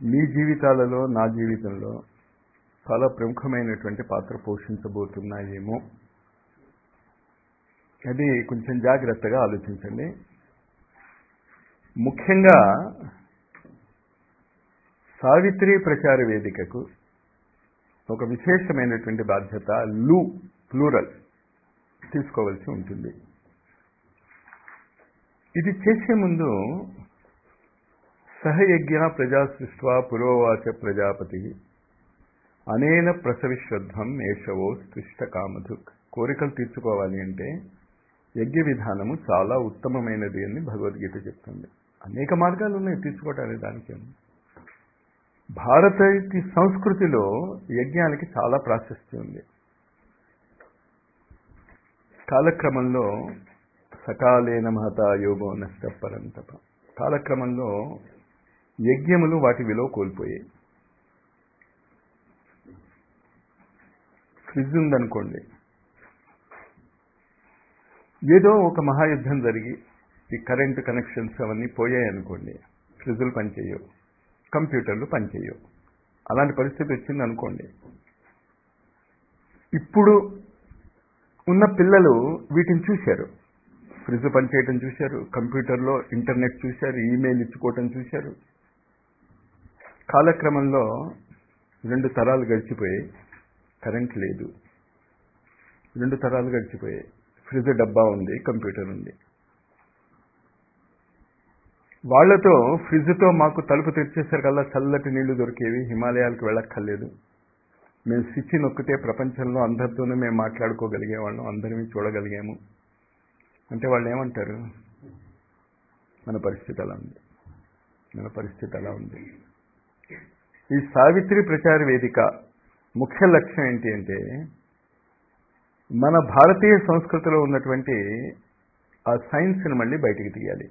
మీ జీవితాలలో నా జీవితంలో చాలా ప్రముఖమైనటువంటి పాత్ర పోషించబోతున్నాయేమో అది కొంచెం జాగ్రత్తగా ఆలోచించండి ముఖ్యంగా సావిత్రి ప్రచార వేదికకు ఒక విశేషమైనటువంటి బాధ్యత లు ప్లూరల్ తీసుకోవాల్సి ఉంటుంది ఇది చేసే ముందు సహయజ్ఞ ప్రజా సృష్వా పురోవాచ ప్రజాపతి అనేన ప్రసవిశ్వద్ధం ఏషవో స్పృష్ట కామధుక్ కోరికలు తీర్చుకోవాలి అంటే యజ్ఞ విధానము చాలా ఉత్తమమైనది అని భగవద్గీత చెప్తుంది అనేక మార్గాలు ఉన్నాయి తీర్చుకోవటానికి దానికి భారత సంస్కృతిలో యజ్ఞానికి చాలా ప్రాశస్త్యం ఉంది కాలక్రమంలో సకాలేన మహత యోగో నష్టపరంతప కాలక్రమంలో యజ్ఞములు వాటి విలువ కోల్పోయాయి ఫ్రిడ్జ్ ఉందనుకోండి ఏదో ఒక మహాయుద్ధం జరిగి ఈ కరెంటు కనెక్షన్స్ అవన్నీ పోయాయి అనుకోండి ఫ్రిడ్జులు పనిచేయవు కంప్యూటర్లు పనిచేయవు అలాంటి పరిస్థితి వచ్చింది అనుకోండి ఇప్పుడు ఉన్న పిల్లలు వీటిని చూశారు ఫ్రిడ్జ్ పనిచేయటం చూశారు కంప్యూటర్లో ఇంటర్నెట్ చూశారు ఈమెయిల్ ఇచ్చుకోవటం చూశారు కాలక్రమంలో రెండు తరాలు గడిచిపోయాయి కరెంట్ లేదు రెండు తరాలు గడిచిపోయాయి ఫ్రిడ్జ్ డబ్బా ఉంది కంప్యూటర్ ఉంది వాళ్లతో ఫ్రిడ్జ్తో మాకు తలుపు తెరిచేసరికల్లా చల్లటి నీళ్లు దొరికేవి హిమాలయాలకు వెళ్ళక్కర్లేదు మేము స్విచ్ నొక్కితే ప్రపంచంలో అందరితోనూ మేము మాట్లాడుకోగలిగేవాళ్ళం అందరినీ చూడగలిగాము అంటే వాళ్ళు ఏమంటారు మన పరిస్థితి అలా ఉంది మన పరిస్థితి అలా ఉంది ఈ సావిత్రి ప్రచార వేదిక ముఖ్య లక్ష్యం ఏంటి అంటే మన భారతీయ సంస్కృతిలో ఉన్నటువంటి ఆ సైన్స్ని మళ్ళీ బయటికి తీయాలి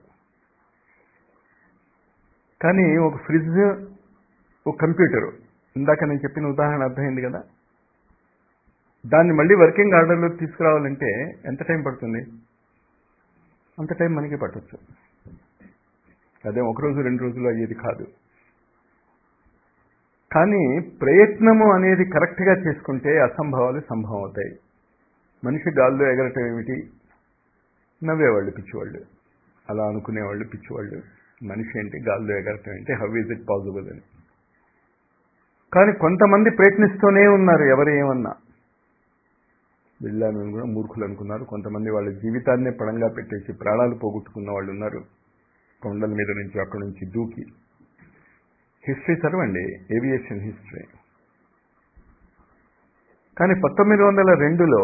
కానీ ఒక ఫ్రిడ్జ్ ఒక కంప్యూటరు ఇందాక నేను చెప్పిన ఉదాహరణ అర్థమైంది కదా దాన్ని మళ్ళీ వర్కింగ్ ఆర్డర్లోకి తీసుకురావాలంటే ఎంత టైం పడుతుంది అంత టైం మనకి పట్టచ్చు అదే ఒక రోజు రెండు రోజులు అయ్యేది కాదు కానీ ప్రయత్నము అనేది కరెక్ట్గా చేసుకుంటే అసంభవాలు సంభవం అవుతాయి మనిషి గాల్లో ఎగరటం ఏమిటి నవ్వేవాళ్ళు పిచ్చివాళ్ళు అలా అనుకునేవాళ్ళు పిచ్చివాళ్ళు మనిషి ఏంటి గాల్లో ఎగరటం ఏంటి హౌ ఈజ్ ఇట్ పాసిబుల్ అని కానీ కొంతమంది ప్రయత్నిస్తూనే ఉన్నారు ఎవరు ఏమన్నా వెళ్ళాను కూడా మూర్ఖులు అనుకున్నారు కొంతమంది వాళ్ళ జీవితాన్నే పడంగా పెట్టేసి ప్రాణాలు పోగొట్టుకున్న వాళ్ళు ఉన్నారు కొండల మీద నుంచి అక్కడి నుంచి దూకి హిస్టరీ చదవండి ఏవియేషన్ హిస్టరీ కానీ పంతొమ్మిది వందల రెండులో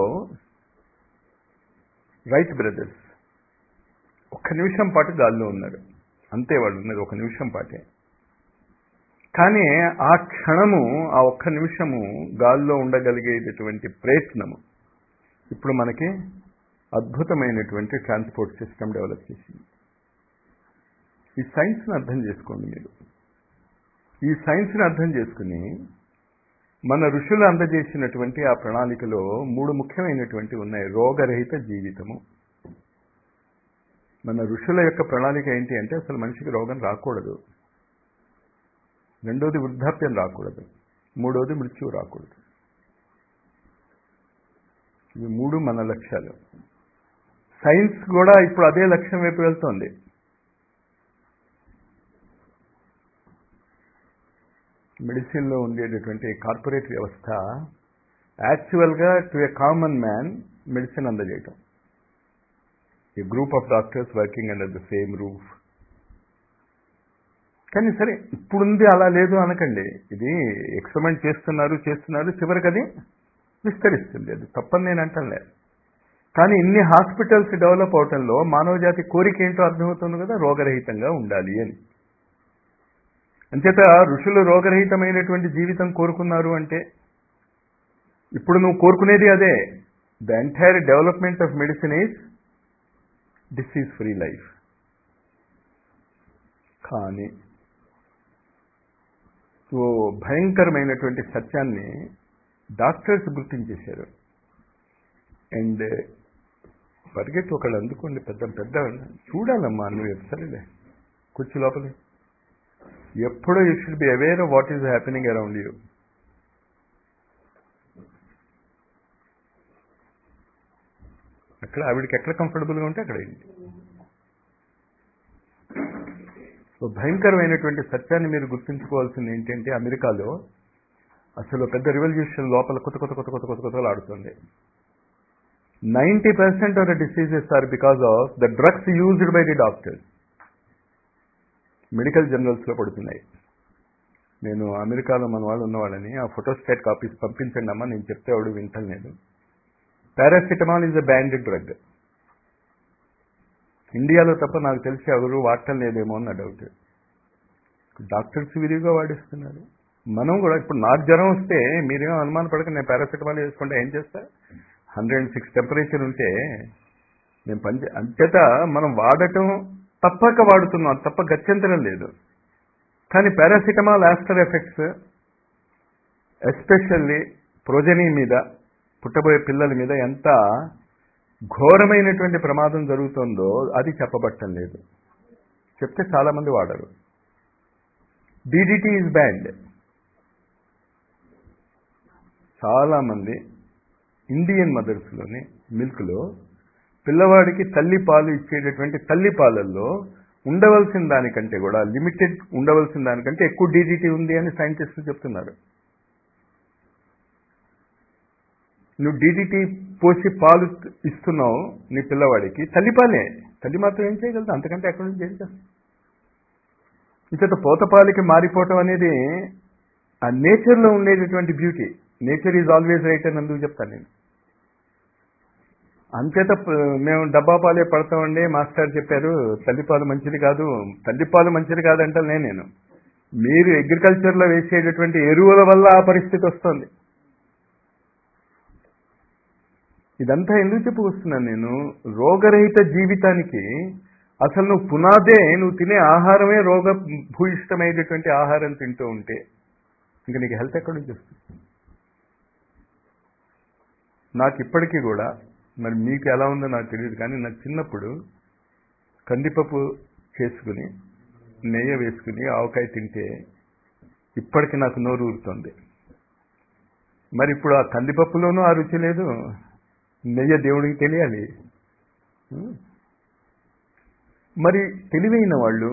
రైట్ బ్రదర్స్ ఒక్క నిమిషం పాటు గాల్లో ఉన్నారు అంతే వాళ్ళు ఉన్నది ఒక నిమిషం పాటే కానీ ఆ క్షణము ఆ ఒక్క నిమిషము గాల్లో ఉండగలిగేటటువంటి ప్రయత్నము ఇప్పుడు మనకి అద్భుతమైనటువంటి ట్రాన్స్పోర్ట్ సిస్టమ్ డెవలప్ చేసింది ఈ సైన్స్ని అర్థం చేసుకోండి మీరు ఈ సైన్స్ని అర్థం చేసుకుని మన ఋషులు అందజేసినటువంటి ఆ ప్రణాళికలో మూడు ముఖ్యమైనటువంటి ఉన్నాయి రోగరహిత జీవితము మన ఋషుల యొక్క ప్రణాళిక ఏంటి అంటే అసలు మనిషికి రోగం రాకూడదు రెండోది వృద్ధాప్యం రాకూడదు మూడోది మృత్యువు రాకూడదు ఇవి మూడు మన లక్ష్యాలు సైన్స్ కూడా ఇప్పుడు అదే లక్ష్యం వైపు వెళ్తోంది మెడిసిన్లో ఉండేటటువంటి కార్పొరేట్ వ్యవస్థ యాక్చువల్గా to a common man medicine అందజేయటం ఈ group of doctors working under the same roof కానీ సరే ఇప్పుడుంది అలా లేదు అనకండి ఇది ఎక్స్పెరిమెంట్ చేస్తున్నారు చేస్తున్నారు చివరికి అది విస్తరిస్తుంది అది తప్పని నేను అంటలే కానీ ఇన్ని హాస్పిటల్స్ డెవలప్ అవటంలో మానవ జాతి కోరిక ఏంటో అర్థమవుతుంది కదా రోగరహితంగా ఉండాలి అని అంచేత ఋషులు రోగరహితమైనటువంటి జీవితం కోరుకున్నారు అంటే ఇప్పుడు నువ్వు కోరుకునేది అదే the entire development of medicine is disease free life కానీ ఓ భయంకరమైనటువంటి సత్యాన్ని డాక్టర్స్ గుర్తించేశారు అండ్ పరిగెత్తి ఒకళ్ళు అందుకోండి పెద్ద పెద్ద చూడాలమ్మా నువ్వు సరేలే కూర్చు లోపలి ఎప్పుడూ you should be aware of what is happening around you అక్కడ ఆవిడకి ఎక్కడ కంఫర్టబుల్గా ఉంటే అక్కడ ఏంటి సో భయంకరమైనటువంటి సత్యాన్ని మీరు గుర్తుంచుకోవాల్సింది ఏంటంటే అమెరికాలో అసలు పెద్ద రివల్యూషన్ లోపల కొత్త కొత్త కొత్త కొత్త కొత్త కొత్తలు ఆడుతుంది ninety percent of the diseases are because of the drugs used by the doctors medical జర్నల్స్లో పడుతున్నాయి నేను అమెరికాలో మన వాళ్ళు ఉన్నవాళ్ళని ఆ ఫోటోస్టాట్ కాపీస్ పంపించండి అమ్మా నేను చెప్తే వాడు వింటాను నేను paracetamol is a banned drug ఇండియాలో తప్ప నాకు తెలిసి ఎవరు వాడటం లేదేమో అన్న డౌట్ డాక్టర్స్ విరివిగా వాడిస్తున్నారు మనం కూడా ఇప్పుడు నాకు జ్వరం వస్తే మీరేమో అనుమాన పడక నేను పారాసిటమాల్ వేసుకుంటే ఏం చేస్తా హండ్రెడ్ అండ్ సిక్స్ టెంపరేచర్ ఉంటే నేను పని అంతేత మనం వాడటం తప్పక వాడుతున్నాం తప్ప గత్యంతరం లేదు కానీ paracetamol after effects especially progeny మీద పుట్టబోయే పిల్లల మీద ఎంత ఘోరమైనటువంటి ప్రమాదం జరుగుతుందో అది చెప్పబట్టం లేదు చెప్తే చాలామంది వాడరు డీడీటీ ఈజ్ బ్యాండ్ చాలామంది ఇండియన్ మదర్స్లోని మిల్క్లో పిల్లవాడికి తల్లి పాలు ఇచ్చేటటువంటి తల్లి పాలల్లో ఉండవలసిన దానికంటే కూడా లిమిటెడ్ ఉండవలసిన దానికంటే ఎక్కువ డీడీటీ ఉంది అని సైంటిస్టులు చెప్తున్నారు నువ్వు డీడీటీ పోసి పాలు ఇస్తున్నావు నీ పిల్లవాడికి తల్లిపాలే తల్లి మాత్రం ఏం చేయగలదు అంతకంటే ఎక్కడి నుంచి ఏం చేస్తాం ఇంత పోతపాలకి మారిపోవటం అనేది ఆ నేచర్లో ఉండేటటువంటి beauty nature is always right అని అందుకు చెప్తాను నేను అంతేత మేము డబ్బా పాలే పడతామండి మాస్టర్ చెప్పారు తల్లిపాలు మంచిది కాదు తల్లిపాలు మంచిది కాదంటే నేను మీరు అగ్రికల్చర్లో వేసేటటువంటి ఎరువుల వల్ల ఆ పరిస్థితి వస్తుంది ఇదంతా ఎందుకు చెప్పుకొస్తున్నాను నేను రోగరహిత జీవితానికి అసలు నువ్వు పునాదే నువ్వు తినే ఆహారమే రోగ భూయిష్టమైనటువంటి ఆహారం తింటూ ఉంటే ఇంకా నీకు హెల్త్ ఎక్కడి నుంచి వస్తుంది నాకు ఇప్పటికీ కూడా మరి మీకు ఎలా ఉందో నాకు తెలియదు కానీ నాకు చిన్నప్పుడు కందిపప్పు చేసుకుని నెయ్యి వేసుకుని ఆవకాయ తింటే ఇప్పటికి నాకు నోరు ఊరుతుంది మరి ఇప్పుడు ఆ కందిపప్పులోనూ ఆ రుచి లేదు నెయ్యి దేవుడికి తెలియాలి మరి తెలివైన వాళ్ళు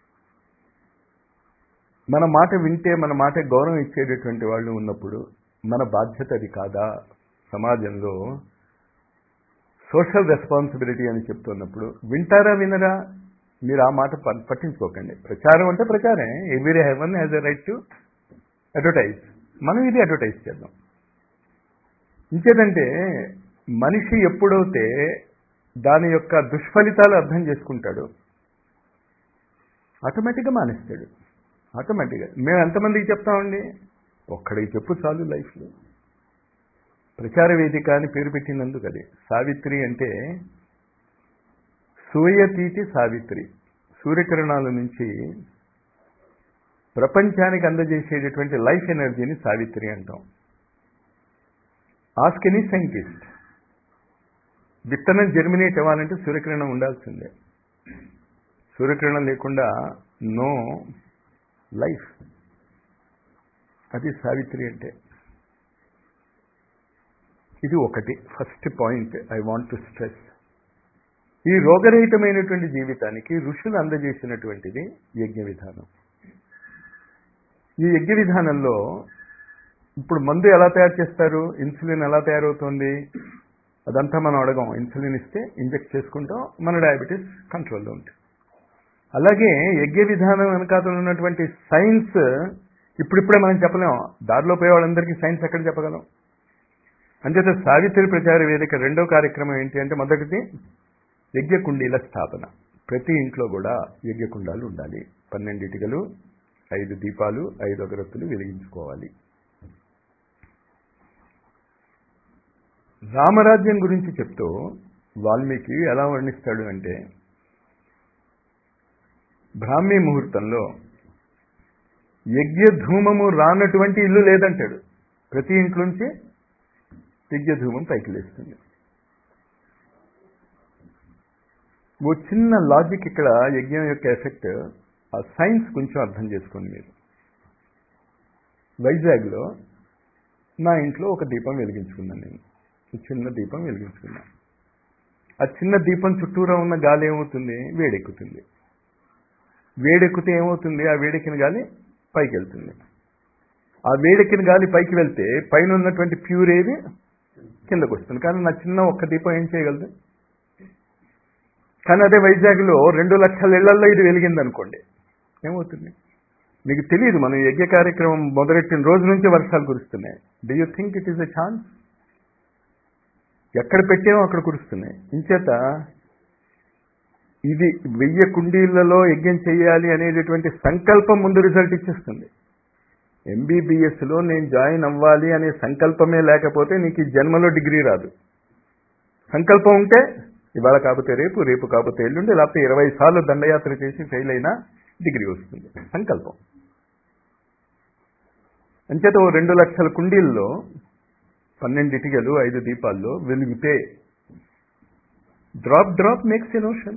మన మాట వింటే మన మాట గౌరవం ఇచ్చేటటువంటి వాళ్ళు ఉన్నప్పుడు మన బాధ్యత అది కాదా సమాజంలో సోషల్ రెస్పాన్సిబిలిటీ అని చెప్తున్నప్పుడు వింటారా వినరా మీరు ఆ మాట పట్టించుకోకండి ప్రచారం అంటే ప్రచారం every heaven has a right to advertise మనం ఇది అడ్వర్టైజ్ చేద్దాం ఇంకేదంటే మనిషి ఎప్పుడైతే దాని యొక్క దుష్ఫలితాలు అర్థం చేసుకుంటాడు ఆటోమేటిక్గా మానేస్తాడు ఆటోమేటిక్గా మేము ఎంతమందికి చెప్తామండి ఒక్కడికి చెప్పు చాలు లైఫ్లో ప్రచార వేదిక అని పేరు పెట్టినందుకు అది సావిత్రి అంటే సూర్యతీతి సావిత్రి సూర్యకిరణాల నుంచి ప్రపంచానికి అందజేసేటటువంటి లైఫ్ ఎనర్జీని సావిత్రి అంటాం ఆస్క్ ఎనీ సైంటిస్ట్ విత్తనం జర్మినేట్ అవ్వాలంటే సూర్యకిరణం ఉండాల్సిందే సూర్యకిరణం లేకుండా నో లైఫ్ అది సావిత్రి అంటే ఇది ఒకటి first point I want to stress ఈ రోగరహితమైనటువంటి జీవితానికి ఋషులు అందజేసినటువంటిది యజ్ఞ విధానం ఈ యజ్ఞ విధానంలో ఇప్పుడు మందు ఎలా తయారు చేస్తారు ఇన్సులిన్ ఎలా తయారవుతుంది అదంతా మనం అడగం ఇన్సులిన్ ఇస్తే ఇంజెక్ట్ చేసుకుంటాం మన డయాబెటీస్ కంట్రోల్లో ఉంటుంది అలాగే యజ్ఞ విధానం వెనకాతలు ఉన్నటువంటి సైన్స్ ఇప్పుడిప్పుడే మనం చెప్పలేం దారిలో పోయే వాళ్ళందరికీ సైన్స్ ఎక్కడ చెప్పగలం అంచేత సావిత్రి ప్రచార వేదిక రెండో కార్యక్రమం ఏంటి అంటే మొదటిది యజ్ఞ కుండీల స్థాపన ప్రతి ఇంట్లో కూడా యజ్ఞ కుండాలు ఉండాలి పన్నెండు ఇటుకలు ఐదు దీపాలు ఐదు అగరత్తులు వెలిగించుకోవాలి రామరాజ్యం గురించి చెప్తూ వాల్మీకి ఎలా వర్ణిస్తాడు అంటే బ్రాహ్మీ ముహూర్తంలో యజ్ఞధూమము రానటువంటి ఇల్లు లేదంటాడు ప్రతి ఇంట్లోంచి యజ్ఞధూమం పైకి లేస్తుంది ఓ చిన్న లాజిక్ ఇక్కడ యజ్ఞం యొక్క ఎఫెక్ట్ ఆ సైన్స్ కొంచెం అర్థం చేసుకోండి మీరు వైజాగ్లో నా ఇంట్లో ఒక దీపం వెలిగించుకున్నాను నేను చిన్న దీపం వెలిగించుకున్నాను ఆ చిన్న దీపం చుట్టూరా ఉన్న గాలి ఏమవుతుంది వేడెక్కుతుంది వేడెక్కితే ఏమవుతుంది ఆ వేడెక్కిన గాలి పైకి వెళ్తుంది ఆ వేడెక్కిన గాలి పైకి వెళ్తే పైన ఉన్నటువంటి ప్యూర్ ఏది కిందకు వస్తుంది కానీ నా చిన్న ఒక్క దీపం ఏం చేయగలదు కానీ అదే వైజాగ్లో రెండు లక్షల ఇళ్లలో ఇది వెలిగింది అనుకోండి ఏమవుతుంది మీకు తెలియదు మనం యజ్ఞ కార్యక్రమం మొదలెట్టిన రోజు నుంచి వర్షాలు కురుస్తున్నాయి do you think it is a chance ఎక్కడ పెట్టామో అక్కడ కురుస్తున్నాయి ఇంచేత ఇది వెయ్యి కుండీలలో యజ్ఞం చేయాలి అనేటటువంటి సంకల్పం ముందు రిజల్ట్ ఇచ్చేస్తుంది ఎంబీబీఎస్లో నేను జాయిన్ అవ్వాలి అనే సంకల్పమే లేకపోతే నీకు ఈ జన్మలో డిగ్రీ రాదు సంకల్పం ఉంటే ఇవాళ కాకపోతే రేపు రేపు కాకపోతే ఎల్లుండి లేకపోతే ఇరవై సార్లు దండయాత్ర చేసి ఫెయిల్ అయినా డిగ్రీ వస్తుంది సంకల్పం అంచేత ఓ రెండు లక్షల కుండీల్లో పన్నెండు ఇటుకలు ఐదు దీపాల్లో వెలిగితే drop drop makes an ocean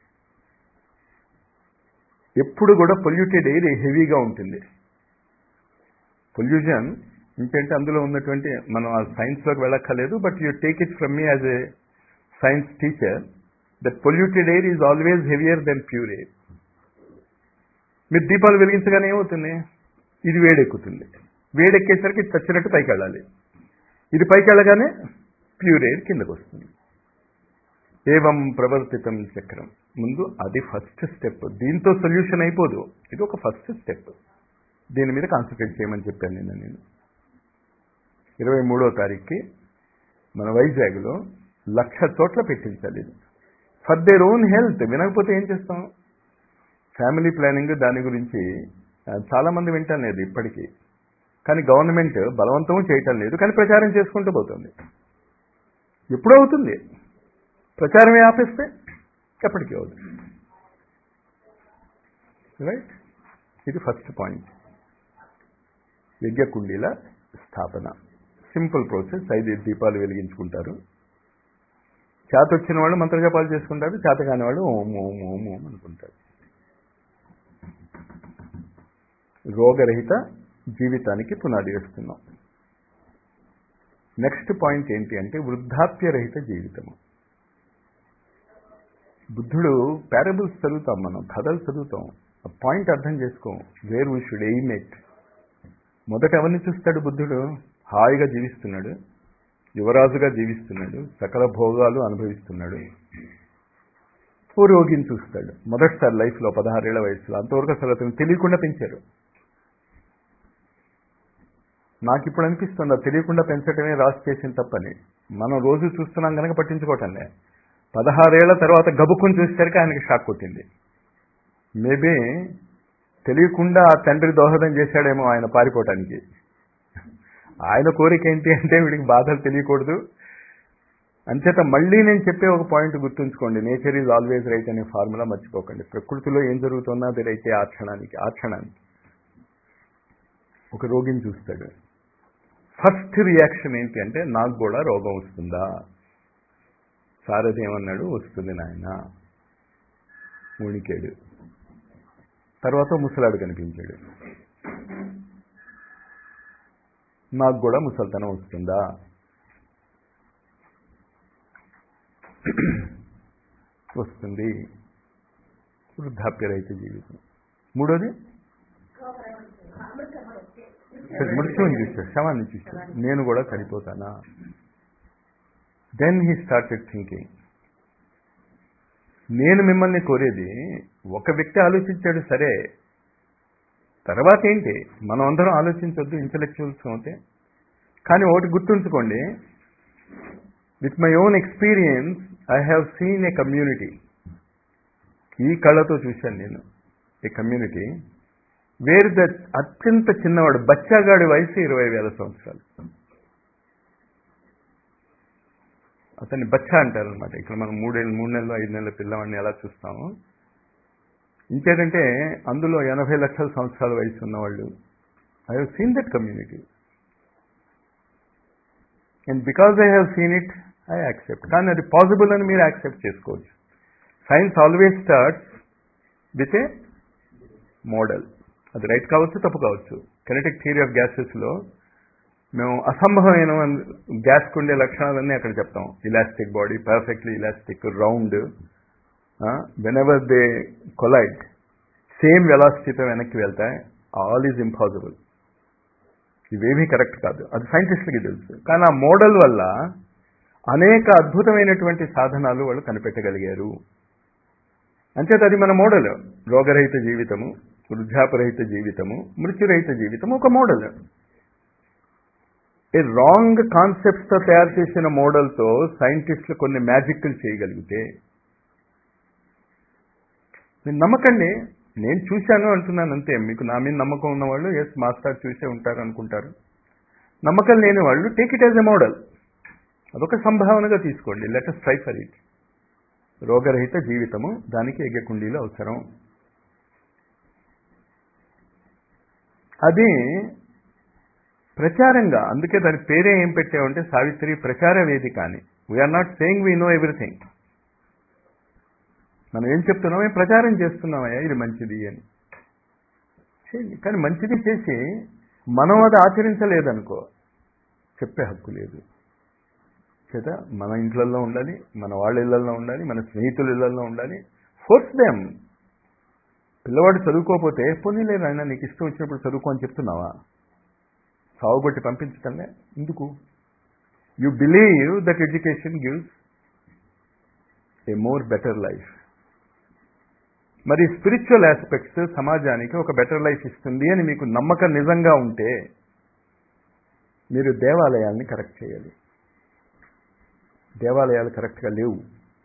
ఎప్పుడు కూడా పొల్యూటెడ్ ఎయిర్ హెవీగా ఉంటుంది పొల్యూషన్ ఇంకంటే అందులో ఉన్నటువంటి మనం ఆ సైన్స్లోకి వెళ్ళక్కర్లేదు but you take it from me as a science teacher that polluted air is always heavier than pure air మీరు దీపాలు వెలిగించగానే ఏమవుతుంది ఇది వేడెక్కుతుంది వేడెక్కేసరికి చచ్చినట్టు పైకి వెళ్ళాలి ఇది పైకి వెళ్ళగానే ప్యూర్ ఎయిర్ కిందకు వస్తుంది ఏవం ప్రవర్తితం చక్రం ముందు అది ఫస్ట్ స్టెప్ దీంతో సొల్యూషన్ అయిపోదు ఇది ఒక ఫస్ట్ స్టెప్ దీని మీద కాన్సన్ట్రేట్ చేయమని చెప్పాను నిన్న నేను ఇరవై మూడో తారీఖుకి మన వైజాగ్లో లక్ష చోట్ల పెట్టించాలి ఇది ఫర్ దేర్ ఓన్ హెల్త్ వినకపోతే ఏం చేస్తాం ఫ్యామిలీ ప్లానింగ్ దాని గురించి చాలామంది వింటాం లేదు ఇప్పటికీ కానీ గవర్నమెంట్ బలవంతం చేయటం లేదు కానీ ప్రచారం చేసుకుంటూ పోతుంది ఎప్పుడూ అవుతుంది ప్రచారమే ఆపేస్తే ఎప్పటికీ అవుతుంది రైట్ ఇది ఫస్ట్ పాయింట్ యజ్ఞకుండీల స్థాపన సింపుల్ ప్రాసెస్ ఐదు దీపాలు వెలిగించుకుంటారు చేత వచ్చిన వాళ్ళు మంత్రజపాలు చేసుకుంటారు చేత కాని వాళ్ళు ఓం ఓం ఓం ఓం అనుకుంటారు రోగరహిత జీవితానికి పునాది వేస్తున్నాం నెక్స్ట్ పాయింట్ ఏంటి అంటే వృద్ధాప్యరహిత జీవితము బుద్ధుడు పారబుల్స్ చదువుతాం మనం కథలు చదువుతాం ఆ పాయింట్ అర్థం చేసుకోం where we should aim it మొదట ఎవరిని చూస్తాడు బుద్ధుడు హాయిగా జీవిస్తున్నాడు యువరాజుగా జీవిస్తున్నాడు సకల భోగాలు అనుభవిస్తున్నాడు ఓ రోగిని చూస్తాడు మొదటిసారి లైఫ్లో పదహారేళ్ల వయసులో అంతవరకు అసలు అతను తెలియకుండా పెంచారు నాకు ఇప్పుడు అనిపిస్తుంది అది తెలియకుండా పెంచడమే రాసి చేసిన తప్పని మనం రోజు చూస్తున్నాం కనుక పట్టించుకోవటంలే పదహారేళ్ల తర్వాత గబుక్కుని చూసేసరికి ఆయనకి షాక్ కొట్టింది మేబీ తెలియకుండా ఆ తండ్రి దోహదం చేశాడేమో ఆయన పారిపోవటానికి ఆయన కోరిక ఏంటి అంటే వీడికి బాధలు తెలియకూడదు అంచేత మళ్ళీ నేను చెప్పే ఒక పాయింట్ గుర్తుంచుకోండి నేచర్ ఈజ్ ఆల్వేజ్ రైట్ అనే ఫార్ములా మర్చిపోకండి ప్రకృతిలో ఏం జరుగుతున్నా అది రైతే ఆ క్షణానికి ఆ క్షణానికి ఒక రోగిని చూస్తాడు ఫస్ట్ రియాక్షన్ ఏంటి అంటే నాకు కూడా రోగం వస్తుందా సారథి ఏమన్నాడు వస్తుంది నాయన మునికాడు తర్వాత ముసలాడు కనిపించాడు నాకు కూడా ముసల్తనం వస్తుందా వస్తుంది వృద్ధాప్యరహిత జీవితం మూడోది మృత్యుని చూస్తాడు శవాన్ని చూస్తాడు నేను కూడా చనిపోతానా దెన్ హీ స్టార్టెడ్ థింకింగ్ నేను మిమ్మల్ని కోరేది ఒక వ్యక్తి ఆలోచించాడు సరే తర్వాత ఏంటి మనం అందరం ఆలోచించొద్దు ఇంటలెక్చువల్స్ అవుతే కానీ ఒకటి గుర్తుంచుకోండి with my own experience I have seen a community ఈ కళ్ళతో చూశాను నేను ఏ కమ్యూనిటీ వేరు ద అత్యంత చిన్నవాడు బచ్చాగాడి వయసు ఇరవై వేల సంవత్సరాలు అతన్ని బచ్చా అంటారు అనమాట ఇక్కడ మనం మూడేళ్ళు మూడు నెలలు ఐదు నెలల పిల్లవాడిని ఎలా చూస్తాము ఇంకేంటంటే అందులో ఎనభై లక్షల సంవత్సరాల వయసు ఉన్నవాళ్ళు I have seen that community and because I have seen it I accept కానీ అది పాసిబుల్ అని మీరు యాక్సెప్ట్ చేసుకోవచ్చు science always starts with a model అది రైట్ కావచ్చు తప్పు కావచ్చు కెనెటిక్ థియరీ ఆఫ్ గ్యాసెస్లో మేము అసంభవమైన గ్యాస్కి ఉండే లక్షణాలన్నీ అక్కడ చెప్తాం elastic body perfectly elastic round whenever they collide same వెలాసిటీతో వెనక్కి వెళ్తాయి ఆల్ ఈజ్ ఇంపాసిబుల్ ఇవేమీ కరెక్ట్ కాదు అది సైంటిస్టులకి తెలుసు కానీ ఆ మోడల్ వల్ల అనేక అద్భుతమైనటువంటి సాధనాలు వాళ్ళు కనిపెట్టగలిగారు అంచేత అది మన మోడల్ రోగరహిత జీవితము వృద్ధాపరహిత జీవితము మృత్యురహిత జీవితము ఒక మోడల్ ఏ రాంగ్ కాన్సెప్ట్స్తో తయారు చేసిన మోడల్తో సైంటిస్టులు కొన్ని మ్యాజిక్లు చేయగలిగితే మీరు నమ్మకండి నేను చూశాను అంటున్నాను అంతే మీకు నా మీద నమ్మకం ఉన్నవాళ్ళు ఎస్ మాస్టర్ చూసే ఉంటారు అనుకుంటారు నమ్మకం లేని వాళ్ళు take it as a model అదొక సంభావనగా తీసుకోండి లెటస్ ట్రై ఫర్ ఇట్ రోగరహిత జీవితము దానికి ఎగ్గకుండీలు అవసరం అది ప్రచారంగా అందుకే దాని పేరే ఏం పెట్టామంటే సావిత్రి ప్రచార వేదిక అని we are not saying we know everything మనం ఏం చెప్తున్నాం ఏం ప్రచారం చేస్తున్నామయ్యా ఇది మంచిది అని చేయండి కానీ మంచిది చేసి మనం అది ఆచరించలేదనుకో చెప్పే హక్కు లేదు చేత మన ఇంట్లలో ఉండాలి మన వాళ్ళ ఇళ్లలో ఉండాలి మన స్నేహితుల ఇళ్లలో ఉండాలి ఫోర్స్ దెమ్ పిల్లవాడు చదువుకోకపోతే పోనీలేదు ఆయన నీకు ఇష్టం వచ్చినప్పుడు చదువుకో అని చెప్తున్నావా సాగుబట్టి పంపించటంలే ఎందుకు you believe that education gives a more better life మరి స్పిరిచువల్ ఆస్పెక్ట్స్ సమాజానికి ఒక బెటర్ లైఫ్ ఇస్తుంది అని మీకు నమ్మకం నిజంగా ఉంటే మీరు దేవాలయాల్ని కరెక్ట్ చేయాలి దేవాలయాలు కరెక్ట్గా లేవు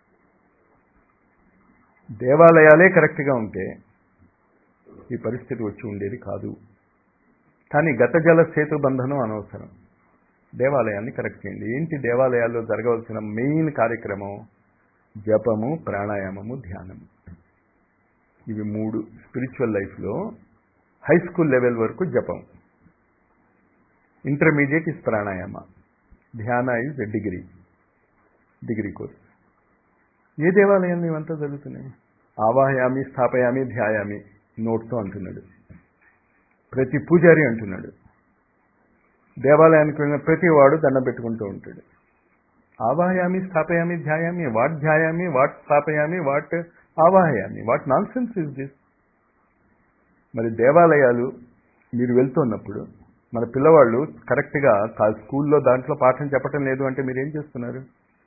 దేవాలయాలే కరెక్ట్గా ఉంటే ఈ పరిస్థితి వచ్చి ఉండేది కాదు కానీ గత జల సేతు బంధనం అనవసరం దేవాలయాన్ని కరెక్ట్ చేయండి ఏంటి దేవాలయాల్లో జరగవలసిన మెయిన్ కార్యక్రమం జపము ప్రాణాయామము ధ్యానము ఇవి మూడు స్పిరిచువల్ లైఫ్లో హై స్కూల్ లెవెల్ వరకు జపం intermediate is pranayama dhyana is degree degree course ఏ దేవాలయంలో ఇవంతా జరుగుతున్నాయి ఆవాహయామి స్థాపయామి ధ్యాయామి నోట్తో అంటున్నాడు ప్రతి పూజారి అంటున్నాడు దేవాలయానికి వెళ్ళిన ప్రతి వాడు దండం పెట్టుకుంటూ ఉంటాడు ఆవాహయామి స్థాపయామి ధ్యాయామి వాట్ ధ్యాయామి వాట్ స్థాపయామి వాట్ ఆవాహయామి what nonsense is this మరి దేవాలయాలు మీరు వెళ్తున్నప్పుడు మన పిల్లవాళ్ళు కరెక్ట్గా స్కూల్లో దాంట్లో పాఠం చెప్పటం లేదు అంటే మీరు ఏం చేస్తున్నారు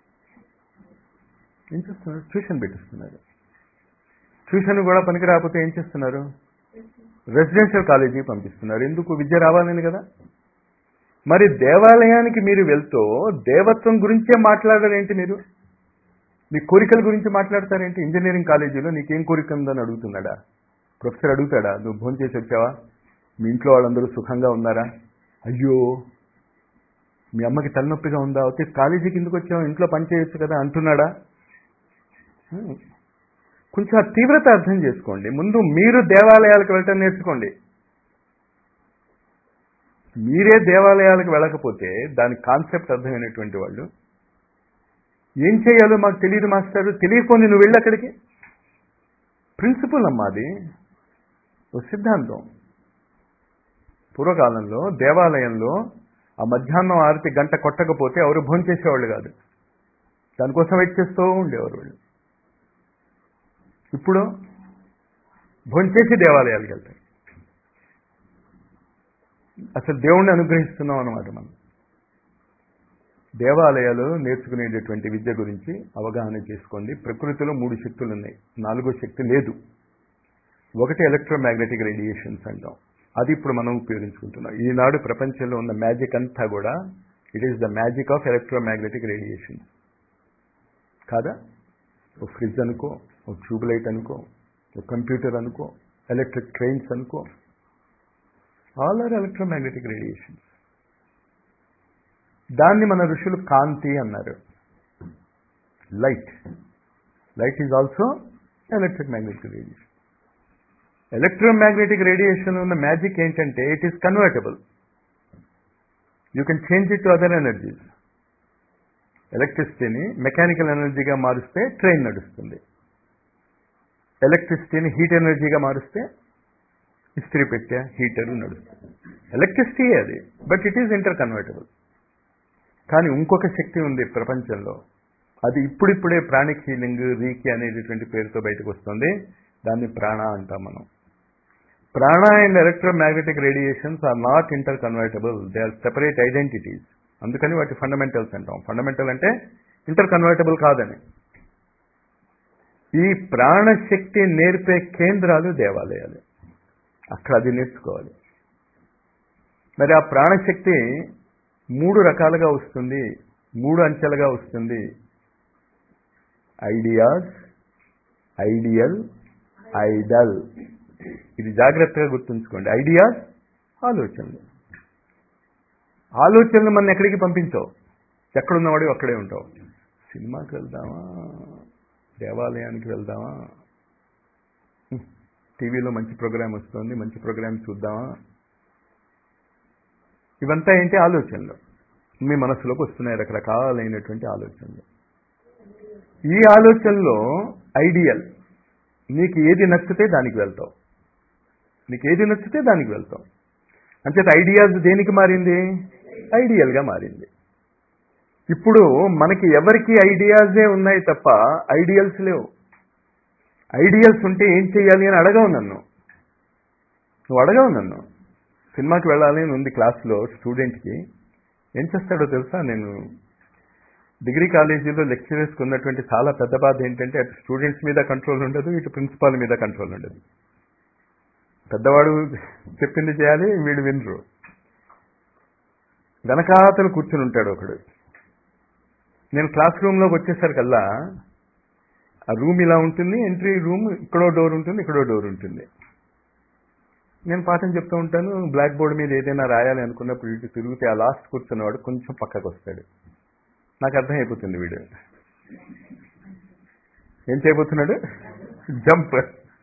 ఏం చేస్తున్నారు ట్యూషన్ పెట్టిస్తున్నారు ట్యూషన్ కూడా పనికి రాకపోతే ఏం చేస్తున్నారు రెసిడెన్షియల్ కాలేజీకి పంపిస్తున్నారు ఎందుకు విద్య రావాలని కదా మరి దేవాలయానికి మీరు వెళ్తూ దేవత్వం గురించే మాట్లాడారేంటి మీరు మీ కోరికల గురించి మాట్లాడతారేంటి ఇంజనీరింగ్ కాలేజీలో నీకేం కోరిక ఉందని అడుగుతున్నాడా ప్రొఫెసర్ అడుగుతాడా నువ్వు భోజనం చేసి వచ్చావా మీ ఇంట్లో వాళ్ళందరూ సుఖంగా ఉన్నారా అయ్యో మీ అమ్మకి తలనొప్పిగా ఉందా వచ్చి కాలేజీకి ఎందుకు వచ్చావు ఇంట్లో పని చేయొచ్చు కదా అంటున్నాడా కొంచెం ఆ తీవ్రత అర్థం చేసుకోండి ముందు మీరు దేవాలయాలకు వెళ్ళటం నేర్చుకోండి మీరే దేవాలయాలకు వెళ్ళకపోతే దాని కాన్సెప్ట్ అర్థమైనటువంటి వాళ్ళు ఏం చేయాలో మాకు తెలియదు మాస్టర్ తెలియకపోతే నువ్వు వెళ్ళి అక్కడికి ప్రిన్సిపల్ అమ్మా అది ఓ సిద్ధాంతం పూర్వకాలంలో దేవాలయంలో ఆ మధ్యాహ్నం ఆరతి గంట కొట్టకపోతే ఎవరు భోజనం చేసేవాళ్ళు కాదు దానికోసం వెయిట్ చేస్తూ ఉండేవారు వాళ్ళు ఇప్పుడు భోంచేసి దేవాలయాలకు వెళ్తారు అసలు దేవుణ్ణి అనుగ్రహిస్తున్నాం అనమాట మనం దేవాలయాలు నేర్చుకునేటటువంటి విద్య గురించి అవగాహన చేసుకోండి ప్రకృతిలో మూడు శక్తులు ఉన్నాయి నాలుగో శక్తి లేదు ఒకటి ఎలక్ట్రోమాగ్నెటిక్ రేడియేషన్స్ అంటాం అది ఇప్పుడు మనం ఉపయోగించుకుంటున్నాం ఈనాడు ప్రపంచంలో ఉన్న మ్యాజిక్ అంతా కూడా it is the magic of electromagnetic radiations కాదా ఓ ఫ్రిడ్జ్ అనుకో ఓ ట్యూబ్ లైట్ అనుకో ఓ కంప్యూటర్ అనుకో ఎలక్ట్రిక్ ట్రైన్స్ అనుకో ఆల్ ఆర్ ఎలక్ట్రోమాగ్నెటిక్ రేడియేషన్స్ దాన్ని మన ఋషులు కాంతి అన్నారు light light is also electric magnetic radiation electromagnetic radiation ఉన్న మ్యాజిక్ ఏంటంటే it is convertible you can change it to other energies ఎలక్ట్రిసిటీని మెకానికల్ ఎనర్జీగా మారుస్తే ట్రైన్ నడుస్తుంది ఎలక్ట్రిసిటీని హీట్ ఎనర్జీగా మారుస్తే ఇస్త్రీ పెట్టా హీటర్ నడుస్తుంది ఎలక్ట్రిసిటీ అది but it is interconvertible కానీ ఇంకొక శక్తి ఉంది ప్రపంచంలో అది ఇప్పుడిప్పుడే ప్రాణిక్ హీలింగ్ రీకి అనేటటువంటి పేరుతో బయటకు వస్తుంది దాన్ని ప్రాణ అంటాం మనం prana and electromagnetic radiations are not interconvertible they are separate identities అందుకని వాటి ఫండమెంటల్స్ అంటాం ఫండమెంటల్ అంటే ఇంటర్ కన్వర్టబుల్ కాదని ఈ ప్రాణశక్తి నేర్పే కేంద్రాలు దేవాలయాలు అక్కడ అది నేర్చుకోవాలి మరి ఆ ప్రాణశక్తి మూడు రకాలుగా వస్తుంది మూడు అంచెలుగా వస్తుంది ఐడియాస్ ఐడియల్ ఐడల్ ఇది జాగ్రత్తగా గుర్తుంచుకోండి ఐడియాస్ ఆలోచనలు ఆలోచనలు మన ఎక్కడికి పంపించావు ఎక్కడున్నవాడు అక్కడే ఉంటావు సినిమాకి వెళ్దామా దేవాలయానికి వెళ్దామా టీవీలో మంచి ప్రోగ్రామ్ వస్తుంది మంచి ప్రోగ్రామ్ చూద్దామా ఇవంతా ఏంటి ఆలోచనలు మీ మనసులోకి వస్తున్నాయి రకరకాలైనటువంటి ఆలోచనలు ఈ ఆలోచనలో ఐడియల్ నీకు ఏది నచ్చితే దానికి వెళ్తావు నీకు ఏది నచ్చితే దానికి వెళ్తావు అంచేత ఐడియాస్ దేనికి మారింది ఐడియల్గా మారింది ఇప్పుడు మనకి ఎవరికి ఐడియాసే ఉన్నాయి తప్ప ఐడియల్స్ లేవు ఐడియల్స్ ఉంటే ఏం చేయాలి అని అడగవు నన్ను నువ్వు అడగవు నన్ను సినిమాకి వెళ్ళాలి అని ఉంది క్లాస్లో స్టూడెంట్కి ఏం చేస్తాడో తెలుసా నేను డిగ్రీ కాలేజీలో లెక్చరర్స్కి ఉన్నటువంటి చాలా పెద్ద బాధ ఏంటంటే అటు స్టూడెంట్స్ మీద కంట్రోల్ ఉండదు ఇటు ప్రిన్సిపాల్ మీద కంట్రోల్ ఉండదు పెద్దవాడు చెప్పింది చేయాలి వీడు వినరు వెనకాతలు కూర్చుని ఉంటాడు ఒకడు నేను క్లాస్ రూమ్లోకి వచ్చేసరికల్లా ఆ రూమ్ ఇలా ఉంటుంది ఎంట్రీ రూమ్ ఇక్కడో డోర్ ఉంటుంది ఇక్కడో డోర్ ఉంటుంది నేను పాఠం చెప్తూ ఉంటాను బ్లాక్ బోర్డ్ మీద ఏదైనా రాయాలి అనుకున్నప్పుడు ఇటు తిరిగితే ఆ లాస్ట్ కూర్చున్నవాడు కొంచెం పక్కకు వస్తాడు నాకు అర్థమైపోతుంది వీడు ఏం చేయబోతున్నాడు జంప్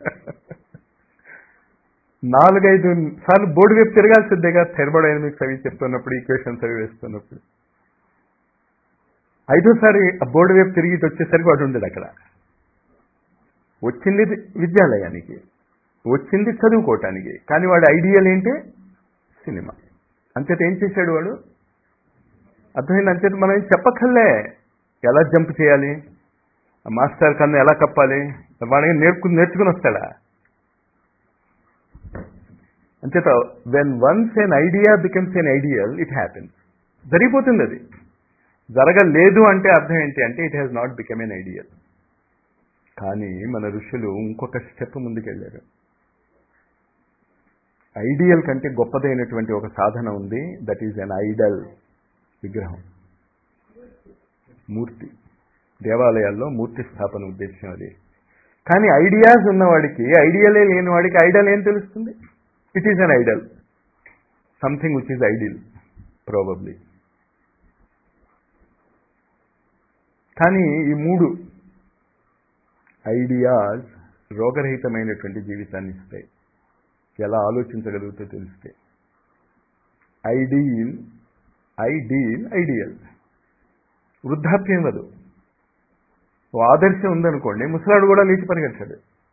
నాలుగైదు సార్లు బోర్డు వైపు తిరగాల్సిందేగా థెర్మోడైనమిక్స్ అవి చెప్తున్నప్పుడు ఈక్వేషన్స్ అవి వేస్తున్నప్పుడు ఐదోసారి ఆ బోర్డు వైపు తిరిగి ఇటు వచ్చేసరికి వాడు ఉండడు అక్కడ వచ్చింది విద్యాలయానికి వచ్చింది చదువుకోవటానికి కానీ వాడి ఐడియల్ ఏంటి సినిమా అంచేత ఏం చేశాడు వాడు అర్థమైంది అంచేత మనం ఏం చెప్పక్కర్లే ఎలా జంప్ చేయాలి ఆ మాస్టర్ కన్ను ఎలా కప్పాలి వాడికి నేర్చుకుని నేర్చుకుని వస్తాడా అంచేత when once an idea becomes an ideal it happens జరిగిపోతుంది అది జరగలేదు అంటే అర్థం ఏంటి అంటే it has not become an ideal కానీ మన ఋషులు ఇంకొక స్టెప్ ముందుకెళ్ళారు ఐడియల్ కంటే గొప్పదైనటువంటి ఒక సాధన ఉంది దట్ ఈజ్ అన్ ఐడల్ విగ్రహం మూర్తి దేవాలయాల్లో మూర్తి స్థాపన ఉద్దేశం అది కానీ ఐడియాస్ ఉన్నవాడికి ఐడియలే లేని వాడికి ఐడల్ ఏం తెలుస్తుంది it is an idol something which is ideal probably కానీ ఈ మూడు ఐడియాస్ రోగరహితమైనటువంటి జీవితాన్ని ఇస్తాయి ఎలా ఆలోచించగలుగుతో తెలిస్తే ఐడియల్ ఐడియల్ ఐడియల్ వృద్ధాప్యం వదు ఓ ఆదర్శం ఉందనుకోండి ముసలాడు కూడా లేచి పరిగెత్తాడు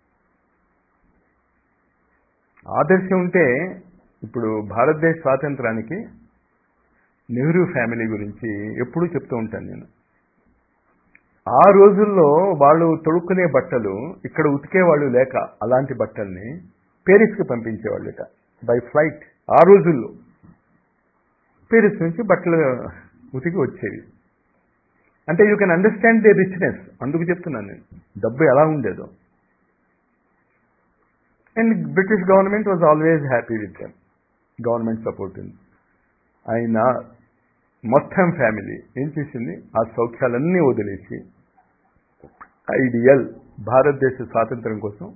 ఆదర్శం ఉంటే ఇప్పుడు భారతదేశ స్వాతంత్రానికి నెహ్రూ ఫ్యామిలీ గురించి ఎప్పుడూ చెప్తూ ఉంటాను నేను ఆ రోజుల్లో వాళ్ళు తొడుక్కునే బట్టలు ఇక్కడ ఉతికేవాళ్ళు లేక అలాంటి బట్టల్ని పేరిస్కి పంపించేవాళ్ళట బై ఫ్లైట్ ఆ రోజుల్లో పేరిస్ నుంచి బట్టలు ఉతికి వచ్చేవి అంటే you can understand the richness అందుకు చెప్తున్నాను నేను డబ్బు ఎలా ఉండేదో and British government was always happy with them government support ఉంది ఆయన మొత్తం ఫ్యామిలీ ఏం చేసింది ఆ సౌఖ్యాలన్నీ వదిలేసి ఐడియల్ భారతదేశ స్వాతంత్రం కోసం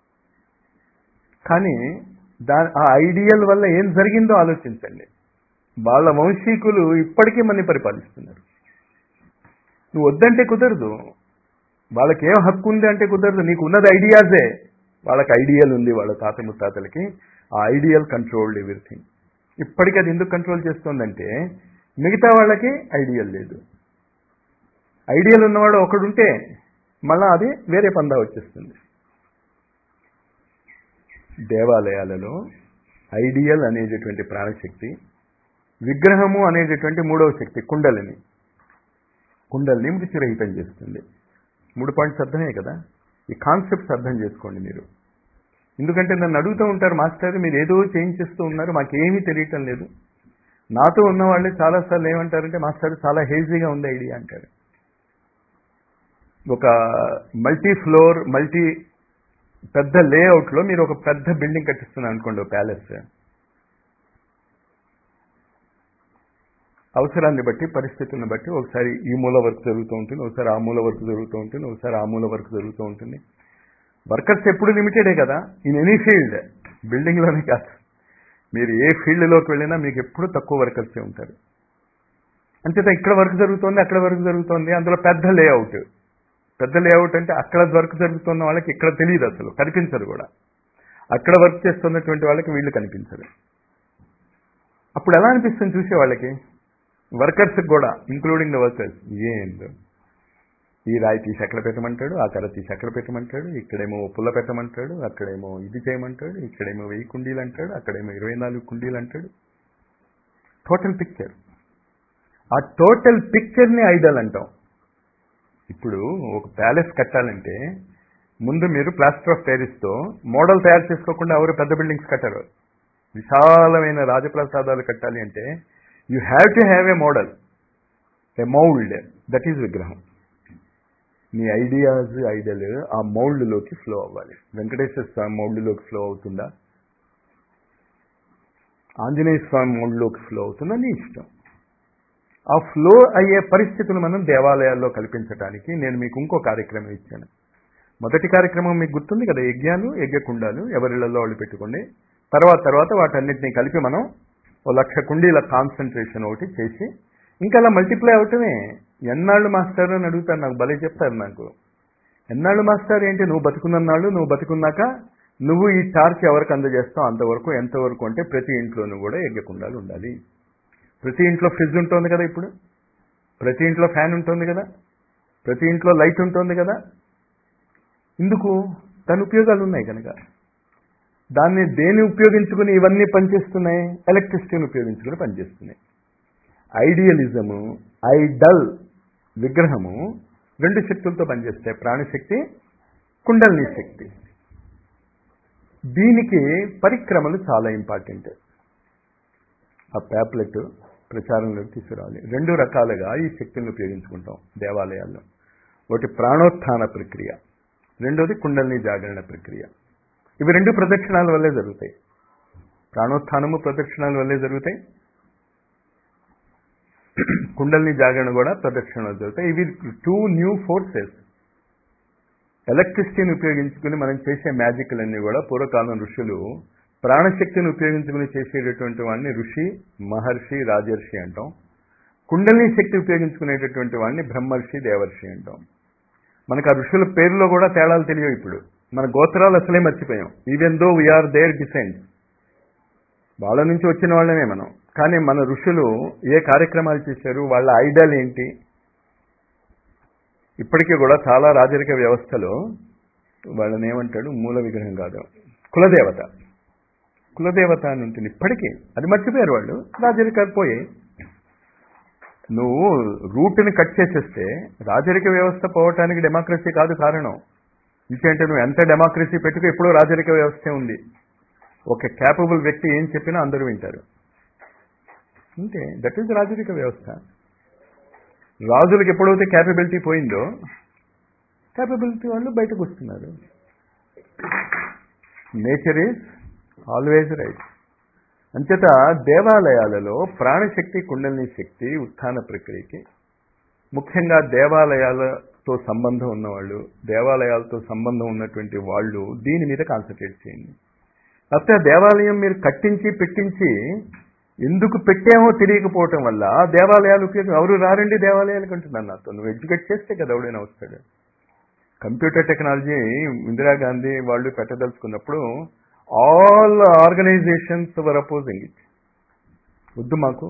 కానీ దా ఆ ఐడియల్ వల్ల ఏం జరిగిందో ఆలోచించండి వాళ్ళ వంశీకులు ఇప్పటికీ మనని పరిపాలిస్తున్నారు నువ్వు వద్దంటే కుదరదు వాళ్ళకి ఏం హక్కు ఉంది అంటే కుదరదు నీకు ఉన్నది ఐడియాసే వాళ్ళకి ఐడియల్ ఉంది వాళ్ళ తాత ముత్తాతలకి ఆ ఐడియల్ కంట్రోల్డ్ ఎవ్రీథింగ్ ఇప్పటికీ అది ఎందుకు కంట్రోల్ చేస్తుందంటే మిగతా వాళ్ళకి ఐడియల్ లేదు ఐడియల్ ఉన్నవాడు ఒకడుంటే మళ్ళా అది వేరే పందా వచ్చేస్తుంది దేవాలయాలలో ఐడియల్ అనేటటువంటి ప్రాణశక్తి విగ్రహము అనేటటువంటి మూడవ శక్తి కుండలిని కుండలిని మృత్యురహితం చేస్తుంది మూడు పాయింట్స్ అర్థమే కదా ఈ కాన్సెప్ట్స్ అర్థం చేసుకోండి మీరు ఎందుకంటే నన్ను అడుగుతూ ఉంటారు మాస్టర్ మీరు ఏదో చేయించేస్తూ ఉన్నారు మాకేమీ తెలియటం లేదు నాతో ఉన్న వాళ్ళే చాలాసార్లు ఏమంటారంటే మాస్టర్ చాలా హేజీగా ఉంది ఐడియా అంటారు ఒక మల్టీ ఫ్లోర్ మల్టీ పెద్ద లేఅవుట్లో మీరు ఒక పెద్ద బిల్డింగ్ కట్టిస్తున్నారు అనుకోండి ప్యాలెస్ అవసరాన్ని బట్టి పరిస్థితులను బట్టి ఒకసారి ఈ మూల వర్క్ జరుగుతూ ఉంటుంది ఒకసారి ఆ మూల వర్క్ జరుగుతూ ఉంటుంది ఒకసారి ఆ మూల వర్క్ జరుగుతూ ఉంటుంది వర్కర్స్ ఎప్పుడు లిమిటెడే కదా ఇన్ ఎనీ ఫీల్డ్ బిల్డింగ్లోనే కాదు మీరు ఏ ఫీల్డ్లోకి వెళ్ళినా మీకు ఎప్పుడు తక్కువ వర్కర్సే ఉంటారు అంతేత ఇక్కడ వర్క్ జరుగుతోంది అక్కడ వర్క్ జరుగుతోంది అందులో పెద్ద లేఅవుట్ పెద్ద లేఅవుట్ అంటే అక్కడ వర్క్ జరుగుతున్న వాళ్ళకి ఇక్కడ తెలియదు అసలు కనిపించదు కూడా అక్కడ వర్క్ చేస్తున్నటువంటి వాళ్ళకి వీళ్ళు కనిపించరు అప్పుడు ఎలా అనిపిస్తుంది చూసే వాళ్ళకి వర్కర్స్ కూడా ఇంక్లూడింగ్ ద వర్కర్స్ ఏందో ఈ రాయి తీసి అక్కడ పెట్టమంటాడు ఆ కర్ర తీసి అక్కడ పెట్టమంటాడు ఇక్కడేమో పుల్ల పెట్టమంటాడు అక్కడేమో ఇది చేయమంటాడు ఇక్కడేమో వెయ్యి కుండీలు అంటాడు అక్కడేమో ఇరవై నాలుగు కుండీలు అంటాడు టోటల్ పిక్చర్ ఆ టోటల్ పిక్చర్ని ఐడల్ అంటాం ఇప్పుడు ఒక ప్యాలెస్ కట్టాలంటే ముందు మీరు ప్లాస్టర్ ఆఫ్ ప్యారిస్తో మోడల్ తయారు చేసుకోకుండా ఎవరు పెద్ద బిల్డింగ్స్ కట్టరు విశాలమైన రాజప్రసాదాలు కట్టాలి అంటే you have to have a model a mould that is విగ్రహం మీ ఐడియాస్ ఐడియల్ ఆ మౌల్డ్లోకి ఫ్లో అవ్వాలి వెంకటేశ్వర స్వామి మౌల్డ్లోకి ఫ్లో అవుతుందా ఆంజనేయ స్వామి మౌల్డ్లోకి ఫ్లో అవుతుందా నీ ఇష్టం ఆ ఫ్లో అయ్యే పరిస్థితులు మనం దేవాలయాల్లో కల్పించడానికి నేను మీకు ఇంకో కార్యక్రమం ఇచ్చాను మొదటి కార్యక్రమం మీకు గుర్తుంది కదా యజ్ఞాలు యజ్ఞకుండాలు ఎవరిళ్లలో వాళ్ళు పెట్టుకోండి తర్వాత తర్వాత వాటన్నిటిని కలిపి మనం ఓ లక్ష కుండీల కాన్సన్ట్రేషన్ ఒకటి చేసి ఇంకా అలా మల్టిప్లై అవటమే ఎన్నాళ్ళు మాస్టర్ అని అడుగుతారు నాకు భలే చెప్తారు నాకు ఎన్నాళ్ళు మాస్టర్ ఏంటి నువ్వు బతుకున్నన్నాళ్ళు నువ్వు బతుకున్నాక నువ్వు ఈ టార్చ్ ఎవరికి అందజేస్తావు అంతవరకు ఎంతవరకు అంటే ప్రతి ఇంట్లోనూ కూడా యజ్ఞకుండాలు ఉండాలి ప్రతి ఇంట్లో ఫ్రిడ్జ్ ఉంటుంది కదా ఇప్పుడు ప్రతి ఇంట్లో ఫ్యాన్ ఉంటుంది కదా ప్రతి ఇంట్లో లైట్ ఉంటుంది కదా ఎందుకు దాని ఉపయోగాలు ఉన్నాయి కనుక దాన్ని దేన్ని ఉపయోగించుకుని ఇవన్నీ పనిచేస్తున్నాయి ఎలక్ట్రిసిటీని ఉపయోగించుకుని పనిచేస్తున్నాయి ఐడియలిజము ఐడల్ విగ్రహము రెండు శక్తులతో పనిచేస్తాయి ప్రాణశక్తి కుండలిని శక్తి దీనికి పరిక్రమలు చాలా ఇంపార్టెంట్ ఆ ప్యాప్లెట్ ప్రచారంలోకి తీసుకురావాలి రెండు రకాలుగా ఈ శక్తులను ఉపయోగించుకుంటాం దేవాలయాల్లో ఒకటి ప్రాణోత్థాన ప్రక్రియ రెండోది కుండలిని జాగరణ ప్రక్రియ ఇవి రెండు ప్రదక్షిణాల వల్లే జరుగుతాయి ప్రాణోత్థానము ప్రదక్షిణాల వల్లే జరుగుతాయి కుండలిని జాగరణ కూడా ప్రదక్షిణాలు జరుగుతాయి ఇవి టూ న్యూ ఫోర్సెస్ ఎలక్ట్రిసిటీని ఉపయోగించుకుని మనం చేసే మ్యాజిక్లన్నీ కూడా పూర్వకాలం ఋషులు ప్రాణశక్తిని ఉపయోగించుకుని చేసేటటువంటి వాడిని ఋషి మహర్షి రాజర్షి అంటాం కుండలిని శక్తి ఉపయోగించుకునేటటువంటి వాడిని బ్రహ్మర్షి దేవర్షి అంటాం మనకు ఆ ఋషుల పేరులో కూడా తేడాలు తెలియవు ఇప్పుడు మన గోత్రాలు అసలే మర్చిపోయాం even though we are their descent వాళ్ళ నుంచి వచ్చిన వాళ్ళమే మనం కానీ మన ఋషులు ఏ కార్యక్రమాలు చేశారు వాళ్ళ ఐడల్ ఏంటి ఇప్పటికీ కూడా చాలా రాజరిక వ్యవస్థలో వాళ్ళని ఏమంటాడు మూల విగ్రహం కాదు కులదేవత కులదేవత అని ఉంటుంది ఇప్పటికీ అది మర్చిపోయారు వాళ్ళు రాజరిక పోయాయి నువ్వు రూట్ని కట్ చేసేస్తే రాజరిక వ్యవస్థ పోవటానికి డెమోక్రసీ కాదు కారణం ఇంకేంటే నువ్వు ఎంత డెమోక్రసీ పెట్టుకో ఎప్పుడో రాజరిక వ్యవస్థే ఉంది ఒక క్యాపబుల్ వ్యక్తి ఏం చెప్పినా అందరూ వింటారు అంతే దట్ ఈజ్ రాజరిక వ్యవస్థ రాజులకు ఎప్పుడైతే క్యాపబిలిటీ పోయిందో క్యాపబిలిటీ వాళ్ళు బయటకు వస్తున్నారు నేచర్ ఈజ్ ఆల్వేజ్ రైట్ అంచేత దేవాలయాలలో ప్రాణశక్తి కుండలిని శక్తి ఉత్థాన ప్రక్రియకి ముఖ్యంగా దేవాలయాలతో సంబంధం ఉన్నవాళ్ళు దేవాలయాలతో సంబంధం ఉన్నటువంటి వాళ్ళు దీని మీద కాన్సన్ట్రేట్ చేయండి కాకపోతే ఆ దేవాలయం మీరు కట్టించి పెట్టించి ఎందుకు పెట్టామో తెలియకపోవటం వల్ల దేవాలయాలు ఉపయోగం ఎవరు రారండి దేవాలయాలకు అంటున్నాను నాతో నువ్వు ఎడ్యుకేట్ చేస్తే కదా ఎవడైనా వస్తాడు కంప్యూటర్ టెక్నాలజీ ఇందిరాగాంధీ వాళ్ళు పెట్టదలుచుకున్నప్పుడు all organisations were opposing it వద్దు మాకు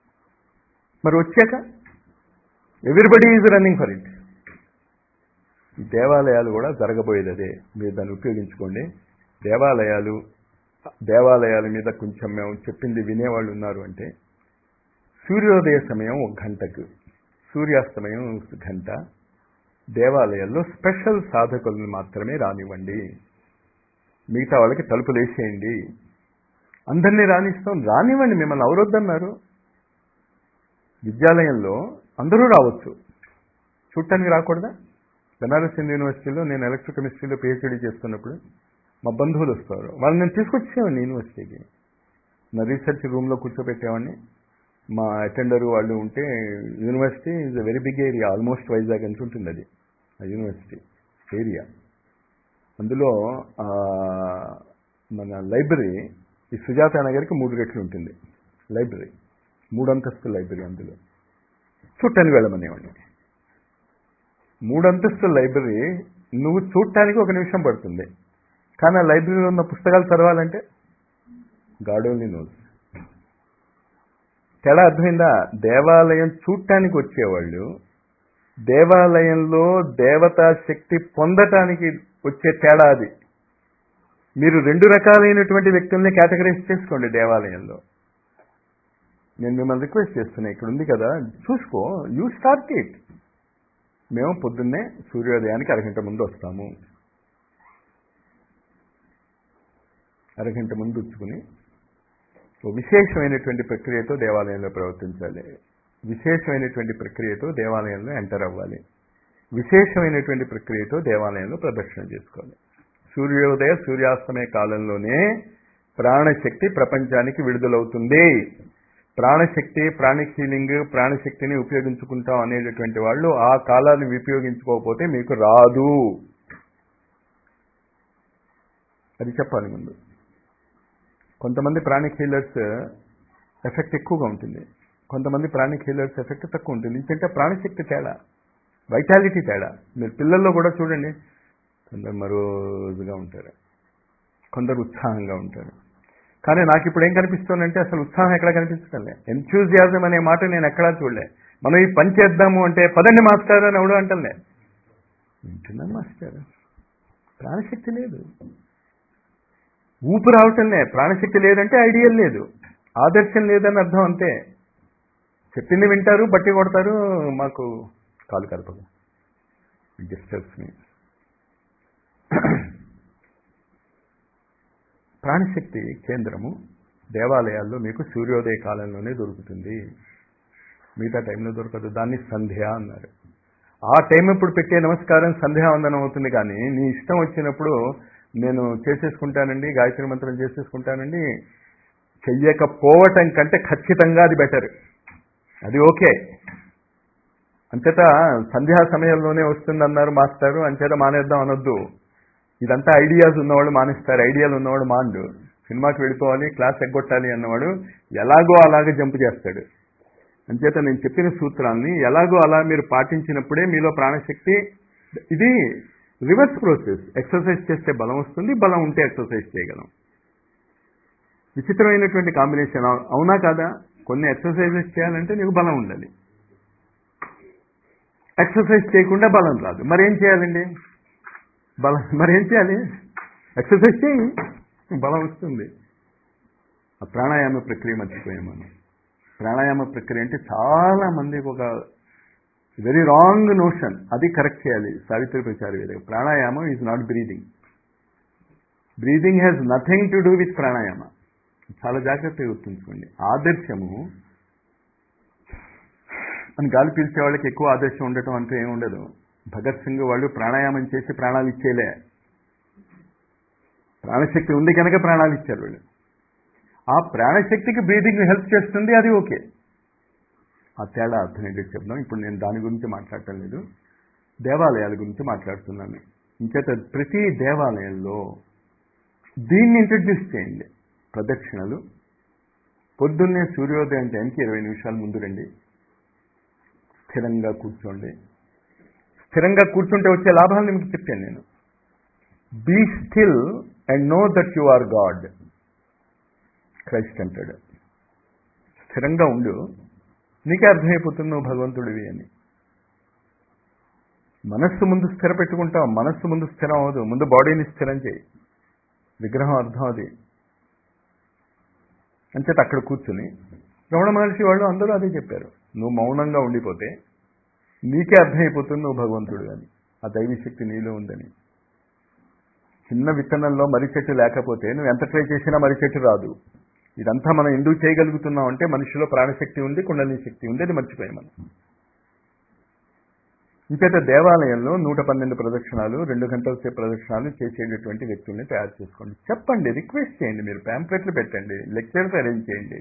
మరి వచ్చాక everybody is running for it ఈ దేవాలయాలు కూడా జరగబోయేది అదే మీరు దాన్ని ఉపయోగించుకోండి దేవాలయాలు దేవాలయాల మీద కొంచెం మేము చెప్పింది వినేవాళ్ళు ఉన్నారు అంటే సూర్యోదయ సమయం ఒక గంటకు సూర్యాస్తమయం గంట దేవాలయాల్లో స్పెషల్ సాధకులను మాత్రమే రానివ్వండి మిగతా వాళ్ళకి తలుపులు వేసేయండి అందరినీ రాణిస్తాం రానివ్వండి మిమ్మల్ని అవరొద్దన్నారు విద్యాలయంలో అందరూ రావచ్చు చూడటానికి రాకూడదా బెనారస్ హిందూ యూనివర్సిటీలో నేను ఎలక్ట్రోకెమిస్ట్రీలో పిహెచ్డీ చేస్తున్నప్పుడు మా బంధువులు వస్తారు వాళ్ళని నేను తీసుకొచ్చేవాడిని యూనివర్సిటీకి నా రీసెర్చ్ రూమ్లో కూర్చోబెట్టేవాడిని మా అటెండర్ వాళ్ళు ఉంటే university is a very big area almost Vizag అని ఉంటుంది అది ఆ యూనివర్సిటీ ఏరియా అందులో మన లైబ్రరీ ఈ సుజాత నగర్కి మూడు రెట్లు ఉంటుంది లైబ్రరీ మూడు అంతస్తు లైబ్రరీ అందులో చూడటానికి వెళ్ళమనేవాడిని మూడు అంతస్తుల లైబ్రరీ నువ్వు చూడటానికి ఒక నిమిషం పడుతుంది కానీ ఆ లైబ్రరీలో ఉన్న పుస్తకాలు చదవాలంటే గాడ్ ఓన్లీ నోస్ తేడా అర్థమైందా దేవాలయం చూడటానికి వచ్చేవాళ్ళు దేవాలయంలో దేవతా శక్తి పొందటానికి వచ్చే తేడా అది మీరు రెండు రకాలైనటువంటి వ్యక్తుల్ని కేటగరైజ్ చేసుకోండి దేవాలయంలో నేను మిమ్మల్ని రిక్వెస్ట్ చేస్తున్నా ఇక్కడ ఉంది కదా చూసుకో యూ స్టార్ట్ ఇట్ మేము పొద్దున్నే సూర్యోదయానికి అరగంట ముందు వస్తాము అరగంట ముందు వచ్చుకుని ఓ విశేషమైనటువంటి ప్రక్రియతో దేవాలయంలో ప్రవర్తించాలి విశేషమైనటువంటి ప్రక్రియతో దేవాలయంలో ఎంటర్ అవ్వాలి విశేషమైనటువంటి ప్రక్రియతో దేవాలయంలో ప్రదక్షిణ చేసుకోవాలి సూర్యోదయ సూర్యాస్తమయ కాలంలోనే ప్రాణశక్తి ప్రపంచానికి విడుదలవుతుంది ప్రాణశక్తి ప్రాణిక్ హీలింగ్ ప్రాణశక్తిని ఉపయోగించుకుంటాం అనేటటువంటి వాళ్ళు ఆ కాలాన్ని ఉపయోగించుకోకపోతే మీకు రాదు అది చెప్పాలి ముందు కొంతమంది ప్రాణిక్ హీలర్స్ ఎఫెక్ట్ ఎక్కువగా ఉంటుంది కొంతమంది ప్రాణిక్ హీలర్స్ ఎఫెక్ట్ తక్కువ ఉంటుంది ఎందుకంటే ప్రాణశక్తి తేడా వైటాలిటీ తేడా మీరు పిల్లల్లో కూడా చూడండి కొందరు మరోజుగా ఉంటారు కొందరు ఉత్సాహంగా ఉంటారు కానీ నాకు ఇప్పుడు ఏం కనిపిస్తుందంటే అసలు ఉత్సాహం ఎక్కడ కనిపించటంలే ఎంథ్యూజియాజం అనే మాట నేను ఎక్కడా చూడలే మనం ఈ పని చేద్దాము అంటే పదండి మాస్టర్ అని ఎవడు అంటలే వింటున్నా మాస్టర్ ప్రాణశక్తి లేదు ఊపు రావటంలే ప్రాణశక్తి లేదంటే ఐడియల్ లేదు ఆదర్శం లేదని అర్థం అంతే చెప్పింది వింటారు బట్టి కొడతారు మాకు కాలు కలపదు డిస్టర్బ్స్ మీ ప్రాణశక్తి కేంద్రము దేవాలయాల్లో మీకు సూర్యోదయ కాలంలోనే దొరుకుతుంది మిగతా టైంలో దొరకదు దాన్ని సంధ్య అన్నారు ఆ టైం ఇప్పుడు పెట్టే నమస్కారం సంధ్యావందనం అవుతుంది కానీ నీ ఇష్టం వచ్చినప్పుడు నేను చేసేసుకుంటానండి గాయత్రి మంత్రం చేసేసుకుంటానండి చెయ్యకపోవటం కంటే ఖచ్చితంగా అది బెటర్ అది ఓకే అంతటా సంధ్యా సమయంలోనే వస్తుందన్నారు మాస్టారు అంచేత మానేద్దాం అనొద్దు ఇదంతా ఐడియాస్ ఉన్నవాడు మానేస్తారు ఐడియాలు ఉన్నవాడు మాండు సినిమాకి వెళ్ళిపోవాలి క్లాస్ ఎగ్గొట్టాలి అన్నవాడు ఎలాగో అలాగే జంప్ చేస్తాడు అంచేత నేను చెప్పిన సూత్రాన్ని ఎలాగో అలా మీరు పాటించినప్పుడే మీలో ప్రాణశక్తి ఇది రివర్స్ ప్రాసెస్ ఎక్సర్సైజ్ చేస్తే బలం వస్తుంది బలం ఉంటే ఎక్సర్సైజ్ చేయగలం విచిత్రమైనటువంటి కాంబినేషన్ అవునా కాదా కొన్ని ఎక్సర్సైజెస్ చేయాలంటే నీకు బలం ఉండాలి ఎక్సర్సైజ్ చేయకుండా బలం రాదు మరేం చేయాలండి బలం మరేం చేయాలి ఎక్సర్సైజ్ చేయి బలం వస్తుంది ఆ ప్రాణాయామ ప్రక్రియ మర్చిపోయాం మనం ప్రాణాయామ ప్రక్రియ అంటే చాలా మందికి ఒక వెరీ రాంగ్ నోషన్ అది కరెక్ట్ చేయాలి సావిత్రి ప్రచార వేదిక ప్రాణాయామం is not breathing breathing has nothing to do with pranayama చాలా జాగ్రత్తగా గుర్తుంచుకోండి ఆదర్శము అని గాలి పీల్చే వాళ్ళకి ఎక్కువ ఆదర్శం ఉండటం అంటూ ఏమి ఉండదు భగత్ సింగ్ వాళ్ళు ప్రాణాయామం చేసి ప్రాణాలు ఇచ్చేలే ప్రాణశక్తి ఉంది కనుక ప్రాణాలు ఇచ్చారు వాళ్ళు ఆ ప్రాణశక్తికి బ్రీదింగ్ హెల్ప్ చేస్తుంది అది ఓకే ఆ తేడా అర్థమేంటి చెప్దాం ఇప్పుడు నేను దాని గురించి మాట్లాడటం లేదు దేవాలయాల గురించి మాట్లాడుతున్నాను ఇంకేత ప్రతి దేవాలయంలో దీన్ని ఇంట్రడ్యూస్ చేయండి ప్రదక్షిణలు పొద్దున్నే సూర్యోదయం టైంకి ఇరవై నిమిషాల ముందు రండి స్థిరంగా కూర్చోండి స్థిరంగా కూర్చుంటే వచ్చే లాభాలను మీకు చెప్పాను నేను be still and know that you are god Christ అంటాడు స్థిరంగా ఉండు నీకే అర్థమైపోతుంది నువ్వు భగవంతుడివి అని మనస్సు ముందు స్థిర పెట్టుకుంటాం మనస్సు ముందు స్థిరం అవ్వదు ముందు బాడీని స్థిరం చేయి విగ్రహం అర్థం అది అంచేత అక్కడ కూర్చుని రమణ మహర్షి వాళ్ళు అందరూ అదే చెప్పారు నువ్వు మౌనంగా ఉండిపోతే నీకే అర్థమైపోతుంది నువ్వు భగవంతుడు అని ఆ దైవీ శక్తి నీలో ఉందని చిన్న విత్తనంలో మర్రి చెట్టు లేకపోతే నువ్వు ఎంత ట్రై చేసినా మర్రి చెట్టు రాదు ఇదంతా మనం ఎందుకు చేయగలుగుతున్నాం అంటే మనిషిలో ప్రాణశక్తి ఉంది కుండలిని శక్తి ఉంది అది మర్చిపోయాం మనం ఇంకేత దేవాలయంలో నూట పన్నెండు ప్రదక్షిణాలు రెండు గంటల సేపు ప్రదక్షిణాలు చేసేటటువంటి వ్యక్తుల్ని తయారు చేసుకోండి చెప్పండి రిక్వెస్ట్ చేయండి మీరు ప్యాంప్లెట్లు పెట్టండి లెక్చర్స్ అరేంజ్ చేయండి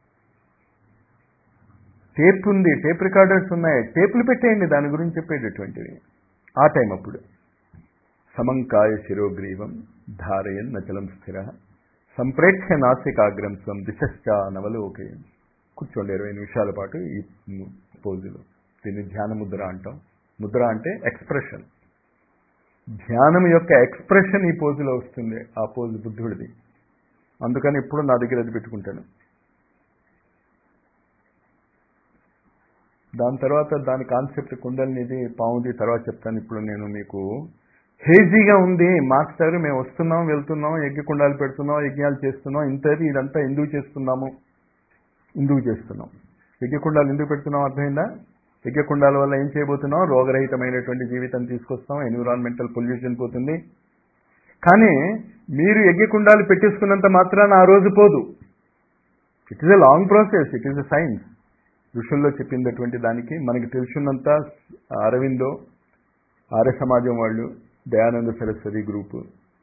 టేప్ ఉంది టేప్ రికార్డర్స్ ఉన్నాయి టేపులు పెట్టేయండి దాని గురించి చెప్పేటటువంటివి ఆ టైం అప్పుడు సమంకాయ శిరోగ్రీవం ధారయన్ నచలం స్థిర సంప్రేక్ష నాసికాగ్రం స్వం దిశశ్చ నవలోకయం కూర్చోండి ఇరవై నిమిషాల పాటు ఈ పోజులో దీన్ని ధ్యాన ముద్ర అంటాం ముద్ర అంటే ఎక్స్ప్రెషన్ ధ్యానం యొక్క ఎక్స్ప్రెషన్ ఈ పోజులో వస్తుంది ఆ పోజు బుద్ధుడిది అందుకని ఇప్పుడు నా దగ్గర అది పెట్టుకుంటాను దాని తర్వాత దాని కాన్సెప్ట్ కుండలినిది పావుది తర్వాత చెప్తాను ఇప్పుడు నేను మీకు హేజీగా ఉంది మాస్టర్ మేము వస్తున్నాం వెళ్తున్నాం యజ్ఞ కుండాలు పెడుతున్నాం యజ్ఞాలు చేస్తున్నాం ఇంతది ఇదంతా ఎందుకు చేస్తున్నాము ఎందుకు చేస్తున్నాం యజ్ఞకుండాలు ఎందుకు పెడుతున్నాం అర్థమైందా యజ్ఞకుండాల వల్ల ఏం చేయబోతున్నాం రోగరహితమైనటువంటి జీవితం తీసుకొస్తాం ఎన్విరాన్మెంటల్ పొల్యూషన్ పోతుంది కానీ మీరు యజ్ఞకుండాలు పెట్టేసుకున్నంత మాత్రాన ఆ రోజు పోదు it is a long process it is a science ఋషుల్లో చెప్పినటువంటి దానికి మనకి తెలుసున్నంత అరవిందో ఆర్య సమాజం వాళ్ళు Dayananda Saraswati group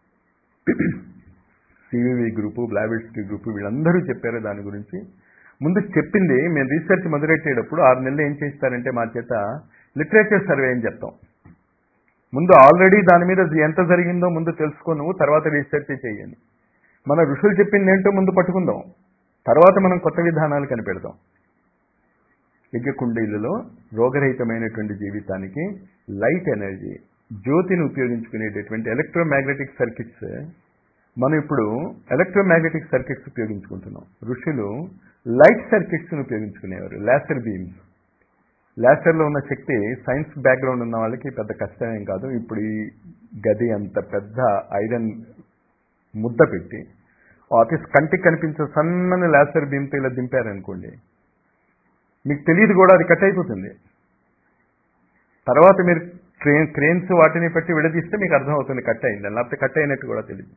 CVV group బ్లాబిట్స్కి గ్రూపు వీళ్ళందరూ చెప్పారు దాని గురించి ముందు చెప్పింది మేము రీసెర్చ్ మొదలెట్టేటప్పుడు ఆరు నెలలు ఏం చేస్తారంటే మా చేత లిటరేచర్ సర్వే అని చెప్తాం ముందు ఆల్రెడీ దాని మీద ఎంత జరిగిందో ముందు తెలుసుకో నువ్వు తర్వాత రీసెర్చ్ చేయండి మన ఋషులు చెప్పింది ఏంటో ముందు పట్టుకుందాం తర్వాత మనం కొత్త విధానాలు కనిపెడదాం యజ్ఞకుండీలలో రోగరహితమైనటువంటి జీవితానికి లైట్ ఎనర్జీ జ్యోతిని ఉపయోగించుకునేటటువంటి ఎలక్ట్రోమాగ్నెటిక్ సర్కిట్స్ మనం ఇప్పుడు ఎలక్ట్రోమాగ్నెటిక్ సర్కిట్స్ ఉపయోగించుకుంటున్నాం ఋషులు లైట్ సర్కిట్స్ని ఉపయోగించుకునేవారు లాసర్ బీమ్స్ లాసర్లో ఉన్న శక్తి సైన్స్ బ్యాక్గ్రౌండ్ ఉన్న వాళ్ళకి పెద్ద కష్టమేం కాదు ఇప్పుడు ఈ గది అంత పెద్ద ఐరన్ ముద్ద పెట్టి ఆఫీస్ కంటికి కనిపించే సన్నని లాసర్ బీమ్తో ఇలా దింపారనుకోండి మీకు తెలియదు కూడా అది కట్ అయిపోతుంది తర్వాత మీరు క్రేన్ క్రేన్స్ వాటిని పెట్టి విడదీస్తే మీకు అర్థమవుతుంది కట్ అయిందని లేకపోతే కట్ అయినట్టు కూడా తెలియదు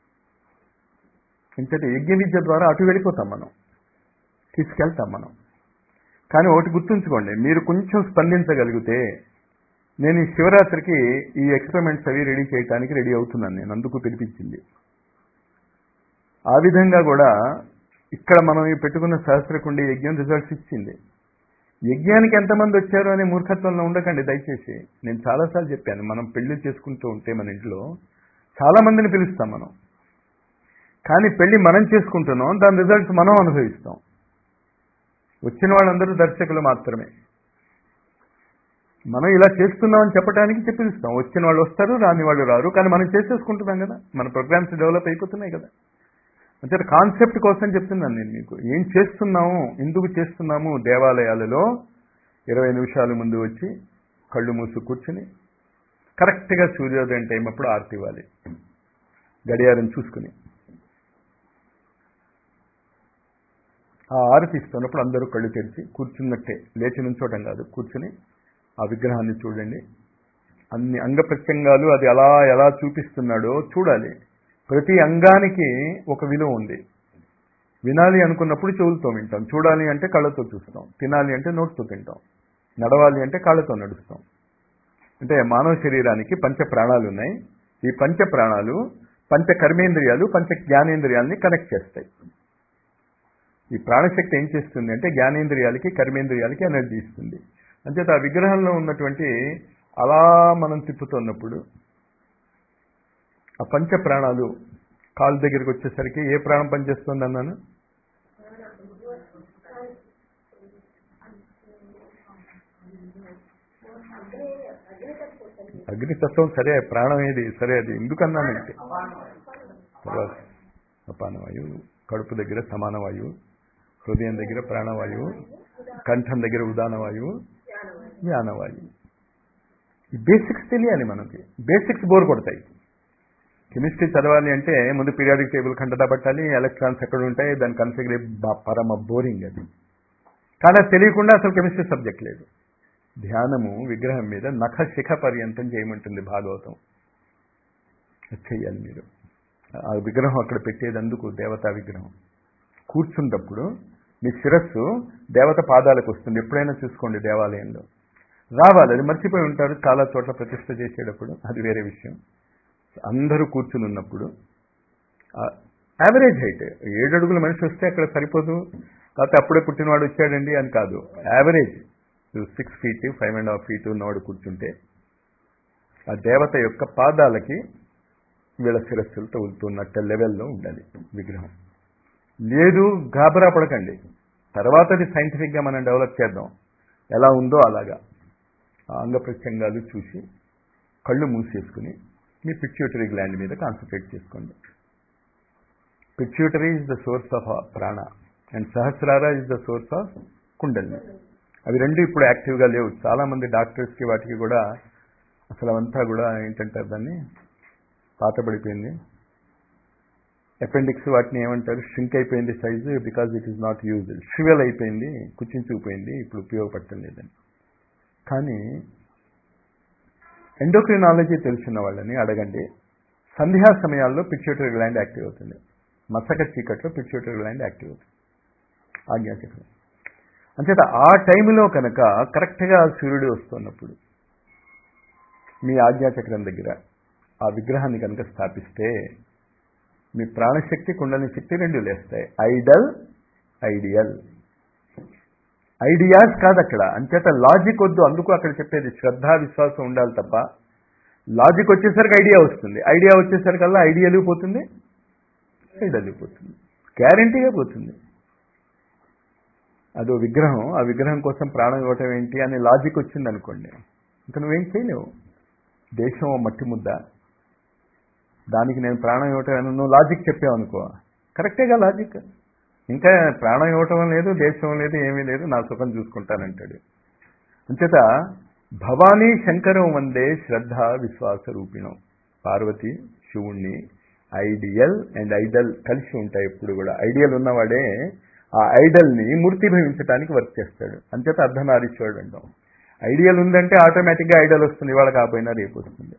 ఇంతటి యజ్ఞ విద్య ద్వారా అటు వెళ్ళిపోతాం మనం తీసుకెళ్తాం మనం కానీ ఒకటి గుర్తుంచుకోండి మీరు కొంచెం స్పందించగలిగితే నేను ఈ శివరాత్రికి ఈ ఎక్స్పెరిమెంట్స్ అవి రెడీ చేయడానికి రెడీ అవుతున్నాను నేను అందుకు పిలిపించింది ఆ విధంగా కూడా ఇక్కడ మనం ఈ పెట్టుకున్న సహస్రకుండి యజ్ఞం రిజల్ట్స్ ఇచ్చింది యజ్ఞానికి ఎంతమంది వచ్చారు అనే మూర్ఖత్వంలో ఉండకండి దయచేసి నేను చాలాసార్లు చెప్పాను మనం పెళ్లి చేసుకుంటూ ఉంటే మన ఇంట్లో చాలా మందిని పిలుస్తాం మనం కానీ పెళ్లి మనం చేసుకుంటున్నాం దాని రిజల్ట్స్ మనం అనుభవిస్తాం వచ్చిన వాళ్ళందరూ దర్శకులు మాత్రమే మనం ఇలా చేస్తున్నామని చెప్పడానికి చెప్పిస్తాం వచ్చిన వాళ్ళు వస్తారు రాని వాళ్ళు రారు కానీ మనం చేసేసుకుంటున్నాం కదా మన ప్రోగ్రామ్స్ డెవలప్ అయిపోతున్నాయి కదా అంటే కాన్సెప్ట్ కోసం చెప్తున్నాను నేను మీకు ఏం చేస్తున్నాము ఎందుకు చేస్తున్నాము దేవాలయాలలో ఇరవై నిమిషాల ముందు వచ్చి కళ్ళు మూసు కూర్చుని కరెక్ట్గా సూర్యోదయం టైం అప్పుడు ఆరతి ఇవ్వాలి గడియారం చూసుకుని ఆ ఆరతి ఇస్తున్నప్పుడు అందరూ కళ్ళు తెరిచి కూర్చున్నట్టే లేచి నుంచోటం కాదు కూర్చుని ఆ విగ్రహాన్ని చూడండి అన్ని అంగ ప్రత్యంగాలు అది ఎలా ఎలా చూపిస్తున్నాడో చూడాలి ప్రతి అంగానికి ఒక విలువ ఉంది వినాలి అనుకున్నప్పుడు చెవులతో వింటాం చూడాలి అంటే కళ్ళతో చూస్తాం తినాలి అంటే నోటితో తింటాం నడవాలి అంటే కాళ్ళతో నడుస్తాం అంటే మానవ శరీరానికి పంచ ప్రాణాలు ఉన్నాయి ఈ పంచ ప్రాణాలు పంచ కర్మేంద్రియాలు పంచ జ్ఞానేంద్రియాలని కనెక్ట్ చేస్తాయి ఈ ప్రాణశక్తి ఏం చేస్తుంది అంటే జ్ఞానేంద్రియాలకి కర్మేంద్రియాలకి ఎనర్జీ ఇస్తుంది అంచేత ఆ విగ్రహంలో ఉన్నటువంటి అలా మనం తిప్పుతున్నప్పుడు ఆ పంచ ప్రాణాలు కాలు దగ్గరికి వచ్చేసరికి ఏ ప్రాణం పనిచేస్తుంది అన్నాను అగ్నితత్వం సరే ప్రాణం ఏది సరే అది ఎందుకన్నానంటే తర్వాత అపానవాయువు కడుపు దగ్గర సమాన వాయువు హృదయం దగ్గర ప్రాణవాయువు కంఠం దగ్గర ఉదాన వాయువు జ్ఞానవాయువు ఈ బేసిక్స్ తెలియాలి మనకి బేసిక్స్ బోర్ కొడతాయి కెమిస్ట్రీ చదవాలి అంటే ముందు పీరియాడిక్ టేబుల్ కంటదా పట్టాలి ఎలక్ట్రాన్స్ ఎక్కడ ఉంటాయి దాని కన్ఫిగర్ పరమ బోరింగ్ అది కానీ అది తెలియకుండా అసలు కెమిస్ట్రీ సబ్జెక్ట్ లేదు ధ్యానము విగ్రహం మీద నఖ శిఖ పర్యంతం చేయమంటుంది భాగవతం అది చెయ్యాలి మీరు ఆ విగ్రహం అక్కడ పెట్టేదందుకు దేవతా విగ్రహం కూర్చున్నప్పుడు మీ శిరస్సు దేవత పాదాలకు వస్తుంది ఎప్పుడైనా చూసుకోండి దేవాలయంలో రావాలి అది మర్చిపోయి ఉంటారు చాలా చోట్ల ప్రతిష్ట చేసేటప్పుడు అది వేరే విషయం అందరూ కూర్చుని ఉన్నప్పుడు యావరేజ్ హైట్ ఏడు అడుగుల మనిషి వస్తే అక్కడ సరిపోదు కాకపోతే అప్పుడే పుట్టినవాడు వచ్చాడండి అని కాదు average six feet five and half feet ఉన్నవాడు కూర్చుంటే ఆ దేవత యొక్క పాదాలకి వీళ్ళ శిరస్సులు తగులుతున్నట్ట లెవెల్లో ఉండాలి విగ్రహం లేదు గాబరా పడకండి తర్వాత అది సైంటిఫిక్గా మనం డెవలప్ చేద్దాం ఎలా ఉందో అలాగా ఆ అంగ ప్రత్యంగాలు చూసి కళ్ళు మూసేసుకుని మీ పిట్యూటరీ గ్లాండ్ మీద కాన్సన్ట్రేట్ చేసుకోండి pituitary is the source of prana and sahasrara is the source of kundalini అవి రెండు ఇప్పుడు యాక్టివ్గా లేవు చాలామంది డాక్టర్స్కి వాటికి కూడా అసలు అవంతా కూడా ఏంటంటారు దాన్ని పాతబడిపోయింది అపెండిక్స్ వాటిని ఏమంటారు షింక్ అయిపోయింది size because it is not used షువెల్ అయిపోయింది కుచించుకుపోయింది ఇప్పుడు ఉపయోగపడటం లేదని కానీ ఎండోక్రినాలజీ తెలిసిన వాళ్ళని అడగండి సంధ్యా సమయాల్లో పిచ్యూటరీ గ్లాండ్ యాక్టివ్ అవుతుంది మసక చీకట్లో పిచ్యూటరీ గ్లాండ్ యాక్టివ్ అవుతుంది ఆజ్ఞాచక్రం అంచేత ఆ టైంలో కనుక కరెక్ట్గా సూర్యుడు వస్తున్నప్పుడు మీ ఆజ్ఞాచక్రం దగ్గర ఆ విగ్రహాన్ని కనుక స్థాపిస్తే మీ ప్రాణశక్తి కుండలి శక్తి రెండు లేస్తాయి ఐడల్ ఐడియల్ ఐడియాస్ కాదు అక్కడ అంచేత లాజిక్ వద్దు అందుకు అక్కడ చెప్పేది శ్రద్ధ విశ్వాసం ఉండాలి తప్ప లాజిక్ వచ్చేసరికి ఐడియా వస్తుంది ఐడియా వచ్చేసరికల్లా ఐడియల్ పోతుంది ఐడల్ పోతుంది గ్యారంటీగా పోతుంది అదో విగ్రహం ఆ విగ్రహం కోసం ప్రాణం ఇవ్వటం ఏంటి అనే లాజిక్ వచ్చింది అనుకోండి ఇంకా నువ్వేం చేయలేవు దేశం ఓ మట్టి ముద్ద దానికి నేను ప్రాణం ఇవ్వటం నువ్వు లాజిక్ చెప్పావు అనుకో కరెక్టేగా లాజిక్ ఇంకా ప్రాణం ఇవ్వటం లేదు దేశం లేదు ఏమీ లేదు నా సుఖం చూసుకుంటానంటాడు అంచేత భవానీ శంకరం వందే శ్రద్ధ విశ్వాస రూపిణం పార్వతి శివుణ్ణి ఐడియల్ అండ్ ఐడల్ కలిసి ఉంటాయి ఎప్పుడు కూడా ఐడియల్ ఉన్నవాడే ఆ ఐడల్ని మూర్తిభవించడానికి వర్క్ చేస్తాడు అంచేత అర్ధనారీశ్వరుడు అంటాం ఐడియల్ ఉందంటే ఆటోమేటిక్గా ఐడల్ వస్తుంది ఇవాళ కాకపోయినా రేపు వస్తుంది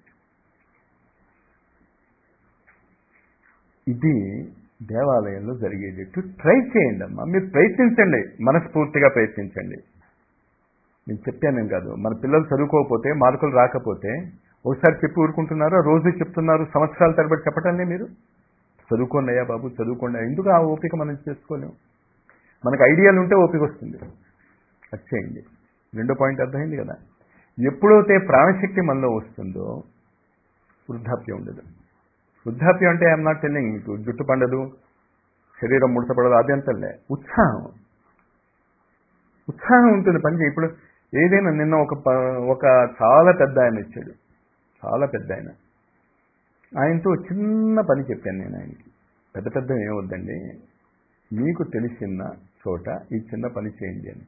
ఇది దేవాలయంలో జరిగేటట్టు ట్రై చేయండి అమ్మా మీరు ప్రయత్నించండి మనస్ఫూర్తిగా ప్రయత్నించండి నేను చెప్పాను కాదు మన పిల్లలు చదువుకోకపోతే మార్కులు రాకపోతే ఒకసారి చెప్పి ఊరుకుంటున్నారో రోజు చెప్తున్నారు సంవత్సరాల తరబడి చెప్పటంలే మీరు చదువుకోండి అయ్యా బాబు చదువుకోండి ఎందుకు ఆ ఓపిక మనం చేసుకోలేము మనకు ఐడియాలు ఉంటే ఓపిక వస్తుంది వచ్చేయండి రెండో పాయింట్ అర్థమైంది కదా ఎప్పుడైతే ప్రాణశక్తి మనలో వస్తుందో వృద్ధాప్యం ఉండదు వృద్ధాప్యం అంటే ఐఎమ్ నాట్ టెల్లింగ్ మీకు జుట్టు పండదు శరీరం ముడతపడదు అభ్యంతరలే ఉత్సాహం ఉత్సాహం ఉంటుంది పని ఇప్పుడు ఏదైనా నిన్న ఒక ఒక చాలా పెద్ద ఆయన ఇచ్చాడు చాలా పెద్ద ఆయన ఆయనతో చిన్న పని చెప్పాను నేను ఆయనకి పెద్ద పెద్ద ఏమొద్దండి మీకు తెలిసిన చోట ఈ చిన్న పని చేయండి అని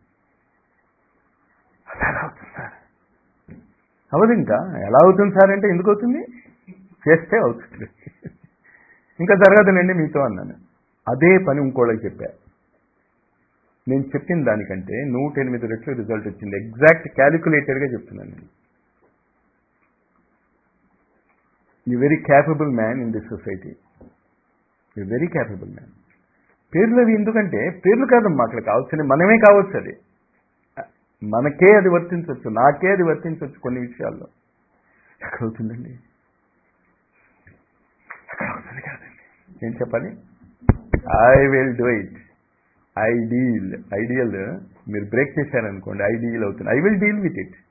ఎలా అవుతుంది సార్ అవదు ఇంకా ఎలా అవుతుంది సార్ అంటే ఎందుకు అవుతుంది చేస్తే అవుతుంది ఇంకా జరగదులేండి మీతో అన్నాను అదే పని ఇంకోళ్ళకి చెప్పా నేను చెప్పిన దానికంటే నూట ఎనిమిది రెట్లు రిజల్ట్ వచ్చింది ఎగ్జాక్ట్ క్యాలిక్యులేటెడ్గా చెప్తున్నాను నేను you very capable man in this society you very capable man పేర్లు అవి ఎందుకంటే పేర్లు కాదమ్మా అక్కడ కావాల్సిన మనమే కావచ్చు అది మనకే అది వర్తించవచ్చు నాకే అది వర్తించవచ్చు కొన్ని విషయాల్లో ఎక్కడ అవుతుందండి ఎక్కడ అవుతుంది కాదండి ఏం చెప్పాలి I will do it I deal ideal మీరు బ్రేక్ చేశారనుకోండి ఐ డీల్ అవుతుంది I will deal with it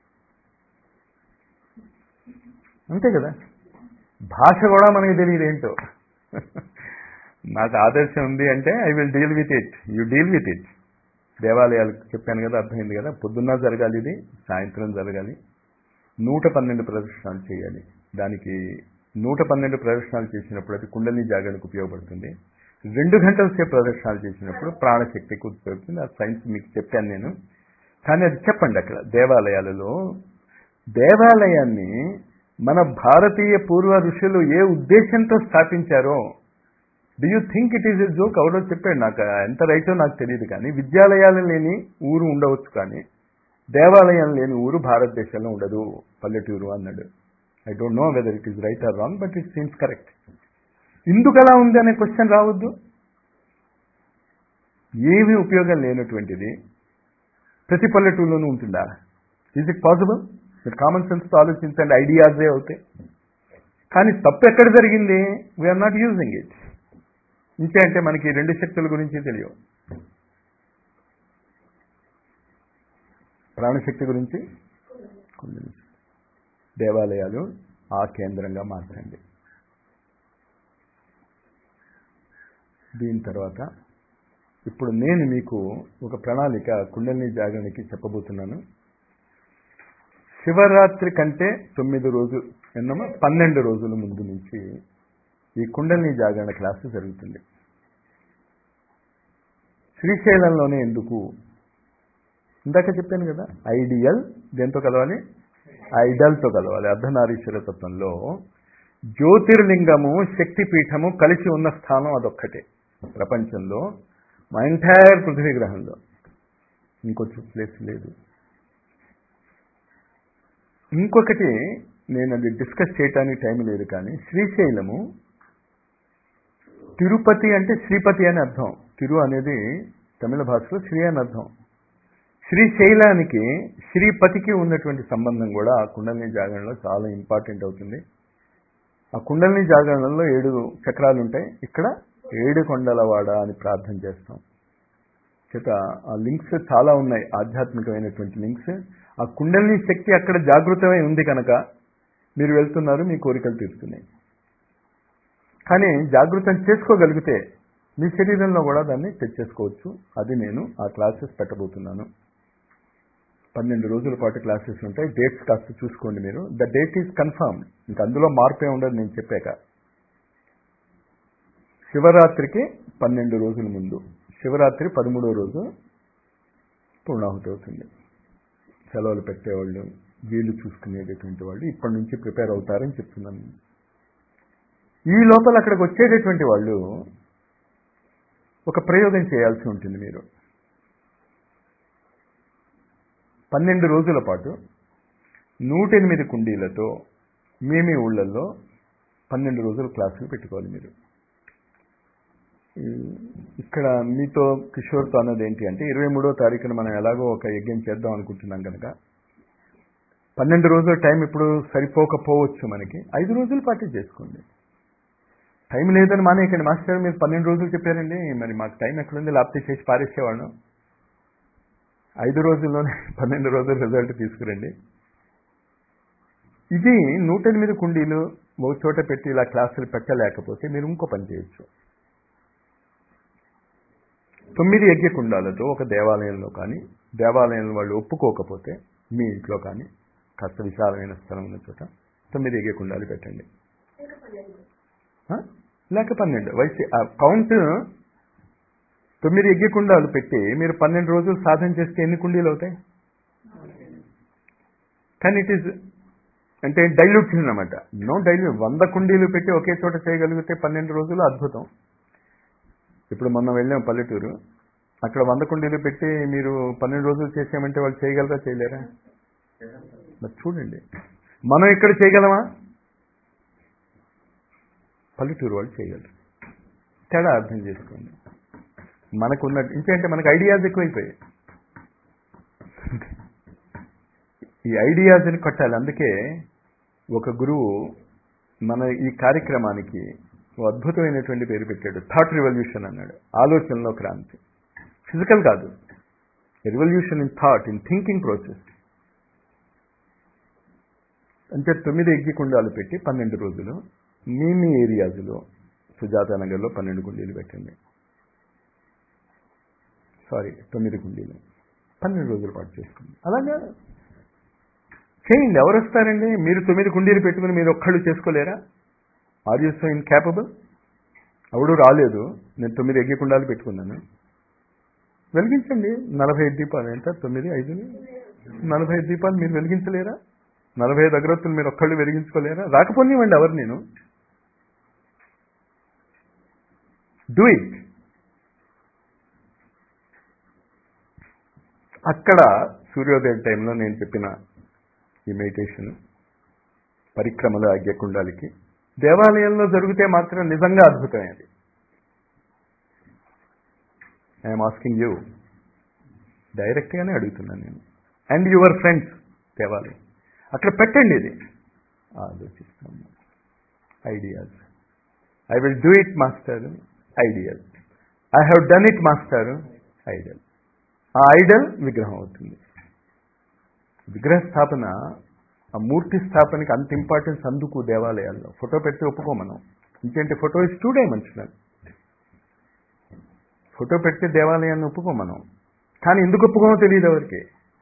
అంతే కదా భాష కూడా మనకి తెలియదు ఏంటో నాకు ఆదర్శం ఉంది అంటే I will deal with it you deal with it దేవాలయాలు చెప్పాను కదా అర్థమైంది కదా పొద్దున్న జరగాలి ఇది సాయంత్రం జరగాలి నూట పన్నెండు ప్రదర్శనలు చేయాలి దానికి నూట పన్నెండు ప్రదర్శనలు చేసినప్పుడు అది కుండలి జాగానికి ఉపయోగపడుతుంది రెండు గంటల సేపు ప్రదర్శనలు చేసినప్పుడు ప్రాణశక్తికి ఉపయోగపడుతుంది ఆ సైన్స్ మీకు చెప్పాను నేను కానీ అది చెప్పండి అక్కడ దేవాలయాలలో దేవాలయాన్ని మన భారతీయ పూర్వ ఋషులు ఏ ఉద్దేశంతో స్థాపించారో do you think it is a joke ఎవడో చెప్పాడు నాకు ఎంత రైటో నాకు తెలియదు కానీ విద్యాలయాలు లేని ఊరు ఉండవచ్చు కానీ దేవాలయం లేని ఊరు భారతదేశంలో ఉండదు పల్లెటూరు అన్నాడు I don't know whether it is right or wrong but it seems correct ఎందుకు అలా ఉంది అనే క్వశ్చన్ రావద్దు ఏమీ ఉపయోగం లేనటువంటిది ప్రతి పల్లెటూరులోనూ ఉంటుందా ఈజ్ ఇట్ పాసిబుల్ మీరు కామన్ సెన్స్తో ఆలోచించండి ఐడియాసే అవుతాయి కానీ తప్పు ఎక్కడ జరిగింది వీఆర్ నాట్ యూజింగ్ ఇట్ ఇంకే అంటే మనకి రెండు శక్తుల గురించి తెలియవు ప్రాణశక్తి గురించి కుండలి దేవాలయాలు ఆ కేంద్రంగా మార్చండి దీని తర్వాత ఇప్పుడు నేను మీకు ఒక ప్రణాళిక కుండలిని జాగరణకి చెప్పబోతున్నాను శివరాత్రి కంటే తొమ్మిది రోజులు ఎన్నమో పన్నెండు రోజుల ముందు నుంచి ఈ కుండలిని జాగరణ క్లాసు జరుగుతుంది శ్రీశైలంలోనే ఎందుకు ఇందాక చెప్పాను కదా ఐడియల్ దేంతో కలవాలి ఐడల్తో కలవాలి అర్ధనారీశ్వర తత్వంలో జ్యోతిర్లింగము శక్తిపీఠము కలిసి ఉన్న స్థానం అదొక్కటే ప్రపంచంలో మా ఎంటైర్ పృథ్వీ గ్రహంలో ఇంకొక ప్లేస్ లేదు ఇంకొకటి నేను అది డిస్కస్ చేయడానికి టైం లేదు కానీ శ్రీశైలము తిరుపతి అంటే శ్రీపతి అని అర్థం తిరు అనేది తమిళ భాషలో శ్రీ అని అర్థం శ్రీశైలానికి శ్రీపతికి ఉన్నటువంటి సంబంధం కూడా ఆ కుండలిని జాగరణలో చాలా ఇంపార్టెంట్ అవుతుంది ఆ కుండలిని జాగరణలో ఏడు చక్రాలు ఉంటాయి ఇక్కడ ఏడు కొండలవాడ అని ప్రార్థన చేస్తాం చేత ఆ లింక్స్ చాలా ఉన్నాయి ఆధ్యాత్మికమైనటువంటి లింక్స్ ఆ కుండలిని శక్తి అక్కడ జాగృతమై ఉంది కనుక మీరు వెళ్తున్నారు మీ కోరికలు తీరుతున్నాయి కానీ జాగృతం చేసుకోగలిగితే మీ శరీరంలో కూడా దాన్ని తెచ్చేసుకోవచ్చు అది నేను ఆ క్లాసెస్ పెట్టబోతున్నాను పన్నెండు రోజుల పాటు క్లాసెస్ ఉంటాయి డేట్స్ కాస్త చూసుకోండి మీరు ద డేట్ ఈజ్ కన్ఫర్మ్ ఇంక అందులో మార్పే ఉండదు నేను చెప్పాక శివరాత్రికి పన్నెండు రోజుల ముందు శివరాత్రి పదమూడో రోజు పూర్ణాహుతి అవుతుంది సెలవులు పెట్టేవాళ్ళు వీలు చూసుకునేటటువంటి వాళ్ళు ఇప్పటి నుంచి ప్రిపేర్ అవుతారని చెప్తున్నాను ఈ లోపల అక్కడికి వచ్చేటటువంటి వాళ్ళు ఒక ప్రయోగం చేయాల్సి ఉంటుంది మీరు పన్నెండు రోజుల పాటు నూట ఎనిమిది కుండీలతో మీ మీ ఊళ్ళల్లో పన్నెండు రోజులు క్లాసులు పెట్టుకోవాలి మీరు ఇక్కడ మీతో కిషోర్తో అన్నది ఏంటి అంటే ఇరవై మూడో తారీఖున మనం ఎలాగో ఒక యజ్ఞం చేద్దాం అనుకుంటున్నాం కనుక పన్నెండు రోజుల టైం ఇప్పుడు సరిపోకపోవచ్చు మనకి ఐదు రోజుల పాటు చేసుకోండి టైం లేదని మానేయకండి మాస్టర్ మీరు పన్నెండు రోజులు చెప్పారండి మరి మాకు టైం ఎక్కడుంది లేకపోతే చేసి పారేసేవాళ్ళం ఐదు రోజుల్లోనే పన్నెండు రోజుల రిజల్ట్ తీసుకురండి ఇది నూట ఎనిమిది కుండీలు ఒక చోట పెట్టి ఇలా క్లాసులు పెట్టలేకపోతే మీరు ఇంకో పని చేయొచ్చు తొమ్మిది యజ్ఞ కుండాలతో ఒక దేవాలయంలో కానీ దేవాలయంలో వాళ్ళు ఒప్పుకోకపోతే మీ ఇంట్లో కానీ కాస్త విశాలమైన స్థలం ఉన్న చోట తొమ్మిది యజ్ఞ కుండాలు పెట్టండి లేక పన్నెండు వయసు కౌంట్ తొమ్మిది యజ్ఞ కుండాలు పెట్టి మీరు పన్నెండు రోజులు సాధన చేస్తే ఎన్ని కుండీలు అవుతాయి కానీ ఇట్ ఈస్ అంటే డైల్యూషన్ అనమాట నో డైల్యూట్ వంద కుండీలు పెట్టి ఒకే చోట చేయగలిగితే పన్నెండు రోజులు అద్భుతం ఇప్పుడు మొన్న వెళ్ళాం పల్లెటూరు అక్కడ వంద కుండీలు పెట్టి మీరు పన్నెండు రోజులు చేసామంటే వాళ్ళు చేయగలరా చేయలేరా మరి చూడండి మనం ఇక్కడ చేయగలమా పల్లెటూరు వాళ్ళు చేయగలరు తేడా అర్థం చేసుకోండి మనకున్న ఇంకేంటే మనకు ఐడియాస్ ఎక్కువైపోయాయి ఈ ఐడియాస్ని కొట్టాలి అందుకే ఒక గురువు మన ఈ కార్యక్రమానికి ఓ అద్భుతమైనటువంటి పేరు పెట్టాడు థాట్ రివల్యూషన్ అన్నాడు ఆలోచనలో క్రాంతి ఫిజికల్ కాదు revolution in thought in thinking process అంటే తొమ్మిది ఎగ్గికుండాలు పెట్టి పన్నెండు రోజులు మీ మీ ఏరియాస్లో సుజాత నగర్లో పన్నెండు కుండీలు పెట్టండి సారీ తొమ్మిది కుండీలు పన్నెండు రోజుల పాటు చేసుకోండి అలాగా చేయండి ఎవరు వస్తారండి మీరు తొమ్మిది కుండీలు పెట్టుకుని మీరు ఒక్కళ్ళు చేసుకోలేరా ఆర్ యూ సో ఇన్క్యాపబుల్ ఎవడు రాలేదు నేను తొమ్మిది ఎగ్గి కుండాలు పెట్టుకున్నాను వెలిగించండి నలభై ఐదు దీపాలు ఎంత తొమ్మిది ఐదు నలభై ఐదు దీపాలు మీరు వెలిగించలేరా నలభై ఐదు అగరత్తులు మీరు ఒక్కళ్ళు వెలిగించుకోలేరా రాకపోనివ్వండి ఎవరు నేను డూ ఇట్ అక్కడ సూర్యోదయం టైంలో నేను చెప్పిన ఈ మెడిటేషన్ పరిక్రమలు అగ్యకుండాలకి దేవాలయంలో జరిగితే మాత్రం నిజంగా అద్భుతమే అది ఐఎమ్ ఆస్కింగ్ యూ డైరెక్ట్గానే అడుగుతున్నాను నేను అండ్ యువర్ ఫ్రెండ్స్ దేవాలయం అక్కడ పెట్టండి ఇది ఆలోచిస్తాము ideas I will do it master ideal I have done it master idol ఆ ఐడల్ విగ్రహం అవుతుంది విగ్రహ స్థాపన ఆ మూర్తి స్థాపనకి అంత ఇంపార్టెన్స్ అందుకు దేవాలయాల్లో ఫోటో పెడితే ఒప్పుకో మనం ఇంకేంటి photo is two dimensional photo పెడితే దేవాలయాన్ని ఒప్పుకో మనం కానీ ఎందుకు ఒప్పుకోమో తెలియదు ఎవరికి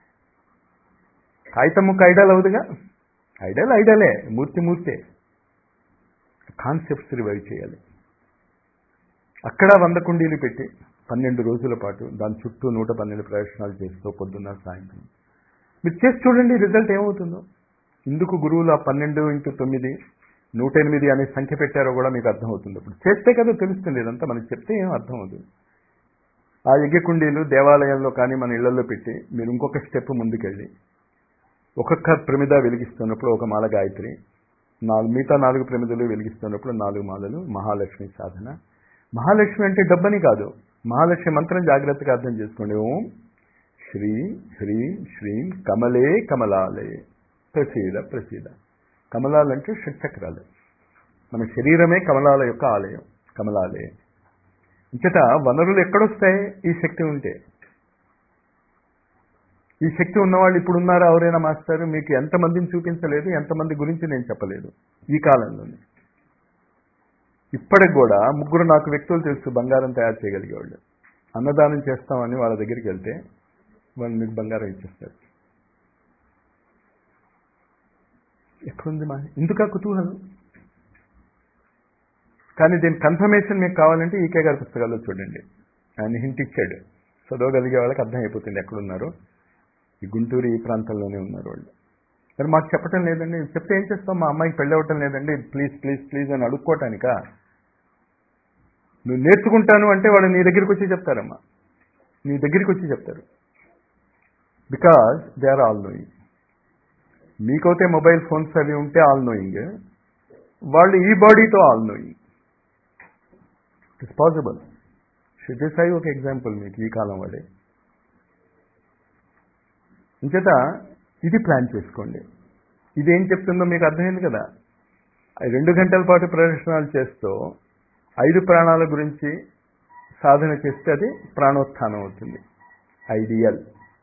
కాగితం ముక్క ఐడల్ అవుదుగా ఐడల్ ఐడలే మూర్తి మూర్తే కాన్సెప్ట్స్ రివైవ్ చేయాలి అక్కడ వంద కుండీలు పెట్టి పన్నెండు రోజుల పాటు దాని చుట్టూ నూట పన్నెండు ప్రదర్శనలు చేస్తూ పొద్దున్న సాయంత్రం మీరు చేసి చూడండి రిజల్ట్ ఏమవుతుందో ఇందుకు గురువులు ఆ పన్నెండు ఇంటూ తొమ్మిది నూట ఎనిమిది అనే సంఖ్య పెట్టారో కూడా మీకు అర్థమవుతుంది ఇప్పుడు చేస్తే కదా తెలుస్తుంది ఇదంతా మనకి చెప్తే ఏం అర్థం అవుతుంది ఆ యజ్ఞకుండీలు దేవాలయంలో కానీ మన ఇళ్లలో పెట్టి మీరు ఇంకొక స్టెప్ ముందుకెళ్ళి ఒక్కొక్క ప్రమిద వెలిగిస్తున్నప్పుడు ఒక మాల గాయత్రి నాలుగు మిగతా నాలుగు ప్రమిదలు వెలిగిస్తున్నప్పుడు నాలుగు మాలలు మహాలక్ష్మి సాధన మహాలక్ష్మి అంటే డబ్బని కాదు మహాలక్ష్మి మంత్రం జాగ్రత్తగా అర్థం చేసుకోండి ఓం శ్రీ హ్రీం శ్రీం కమలే కమలాలే ప్రసీద ప్రసీద కమలాలంటే షట్చక్రాలు మన శరీరమే కమలాల యొక్క ఆలయం కమలాలే ఇంకట వనరులు ఎక్కడొస్తాయి ఈ శక్తి ఉంటే ఈ శక్తి ఉన్నవాళ్ళు ఇప్పుడు ఉన్నారా ఎవరైనా మాస్టర్ మీకు ఎంతమందిని చూపించలేదు ఎంతమంది గురించి నేను చెప్పలేదు ఈ కాలంలోనే ఇప్పటికి కూడా ముగ్గురు నాకు వ్యక్తులు తెలుసు బంగారం తయారు చేయగలిగేవాళ్ళు అన్నదానం చేస్తామని వాళ్ళ దగ్గరికి వెళ్తే వాళ్ళు మీకు బంగారం ఇచ్చేస్తారు ఎక్కడుంది మా ఎందుకా కుతూహలం కానీ దీని కన్ఫర్మేషన్ మీకు కావాలంటే ఈకే గారి పుస్తకాల్లో చూడండి ఆయన హింట్ ఇచ్చాడు చదవగలిగే వాళ్ళకి అర్థమైపోతుంది ఎక్కడున్నారో ఈ గుంటూరు ఈ ప్రాంతంలోనే ఉన్నారు వాళ్ళు మరి మాకు చెప్పటం లేదండి చెప్తే ఏం చేస్తాం మా అమ్మాయికి పెళ్ళి అవ్వటం లేదండి ప్లీజ్ ప్లీజ్ ప్లీజ్ అని అడుక్కోవటానికా నువ్వు నేర్చుకుంటాను అంటే వాడు నీ దగ్గరికి వచ్చి చెప్తారమ్మా నీ దగ్గరికి వచ్చి చెప్తారు because they are all knowing మీకైతే మొబైల్ ఫోన్స్ అవి ఉంటే ఆల్ నోయింగ్ వాళ్ళు ఈ బాడీతో ఆల్ నోయింగ్ ఇట్స్ పాసిబుల్ షిజసాయి ఒక ఎగ్జాంపుల్ మీకు ఈ కాలం వాడే ఇంచేత ఇది ప్లాన్ చేసుకోండి ఇది ఏం చెప్తుందో మీకు అర్థమైంది కదా రెండు గంటల పాటు ప్రదర్శనలు చేస్తూ ఐదు ప్రాణాల గురించి సాధన చేస్తే అది ప్రాణోత్థానం అవుతుంది ఐడియల్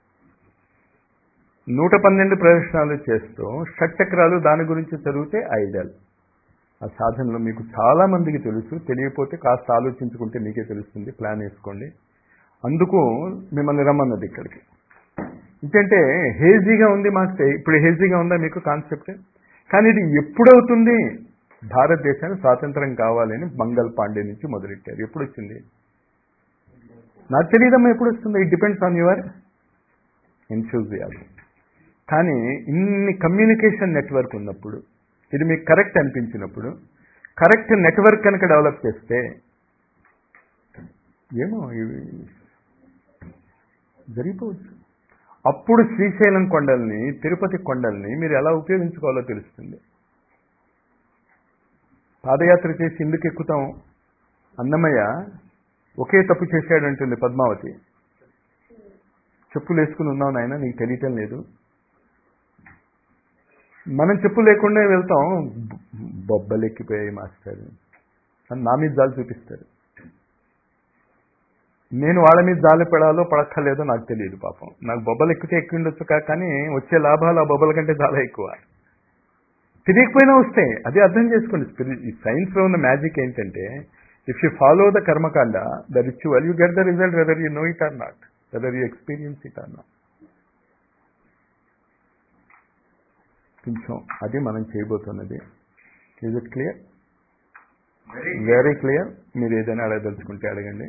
నూట పన్నెండు ప్రదర్శనలు చేస్తూ షట్చక్రాలు దాని గురించి చదివితే ఐడియల్ ఆ సాధనలో మీకు చాలా మందికి తెలుసు తెలియకపోతే కాస్త ఆలోచించుకుంటే మీకే తెలుస్తుంది ప్లాన్ వేసుకోండి అందుకు మిమ్మల్ని రమ్మన్నది ఇక్కడికి ఎందుకంటే హేజీగా ఉంది మాకు ఇప్పుడు హేజీగా ఉందా మీకు కాన్సెప్ట్ కానీ ఇది ఎప్పుడవుతుంది భారతదేశానికి స్వాతంత్రం కావాలని మంగల్ పాండే నుంచి మొదలెట్టారు ఎప్పుడు వచ్చింది నాకు తెలియదమ్మా ఎప్పుడు వస్తుంది it depends on your enthusiasm కానీ ఇన్ని కమ్యూనికేషన్ నెట్వర్క్ ఉన్నప్పుడు ఇది మీకు కరెక్ట్ అనిపించినప్పుడు కరెక్ట్ నెట్వర్క్ కనుక డెవలప్ చేస్తే ఏమో ఇవి జరిగిపోవచ్చు అప్పుడు శ్రీశైలం కొండల్ని తిరుపతి కొండల్ని మీరు ఎలా ఉపయోగించుకోవాలో తెలుస్తుంది పాదయాత్ర చేసి ఎందుకు ఎక్కుతాం అన్నమయ్య ఒకే తప్పు చేశాడంటుంది పద్మావతి చెప్పులు వేసుకుని ఉన్నావు నాయన నీకు తెలియటం లేదు మనం చెప్పు లేకుండా వెళ్తాం బొబ్బలెక్కిపోయాయి మాస్టర్ అని నా మీద జాలు చూపిస్తారు నేను వాళ్ళ మీద జాలి పడాలో పడక్కర్లేదో నాకు తెలియదు పాపం నాకు బొబ్బలు ఎక్కితే ఎక్కి ఉండొచ్చు కానీ వచ్చే లాభాలు ఆ బొబ్బల కంటే చాలా ఎక్కువ తెలియకపోయినా వస్తాయి అది అర్థం చేసుకోండి స్పిరిట్ ఈ సైన్స్లో ఉన్న మ్యాజిక్ ఏంటంటే ఇఫ్ యూ ఫాలో ద కర్మకాండ the ritual you get the result whether you know it or not whether you experience it or not కొంచెం అది మనం చేయబోతున్నది is it clear very clear మీరు ఏదైనా అడగదలుచుకుంటే అడగండి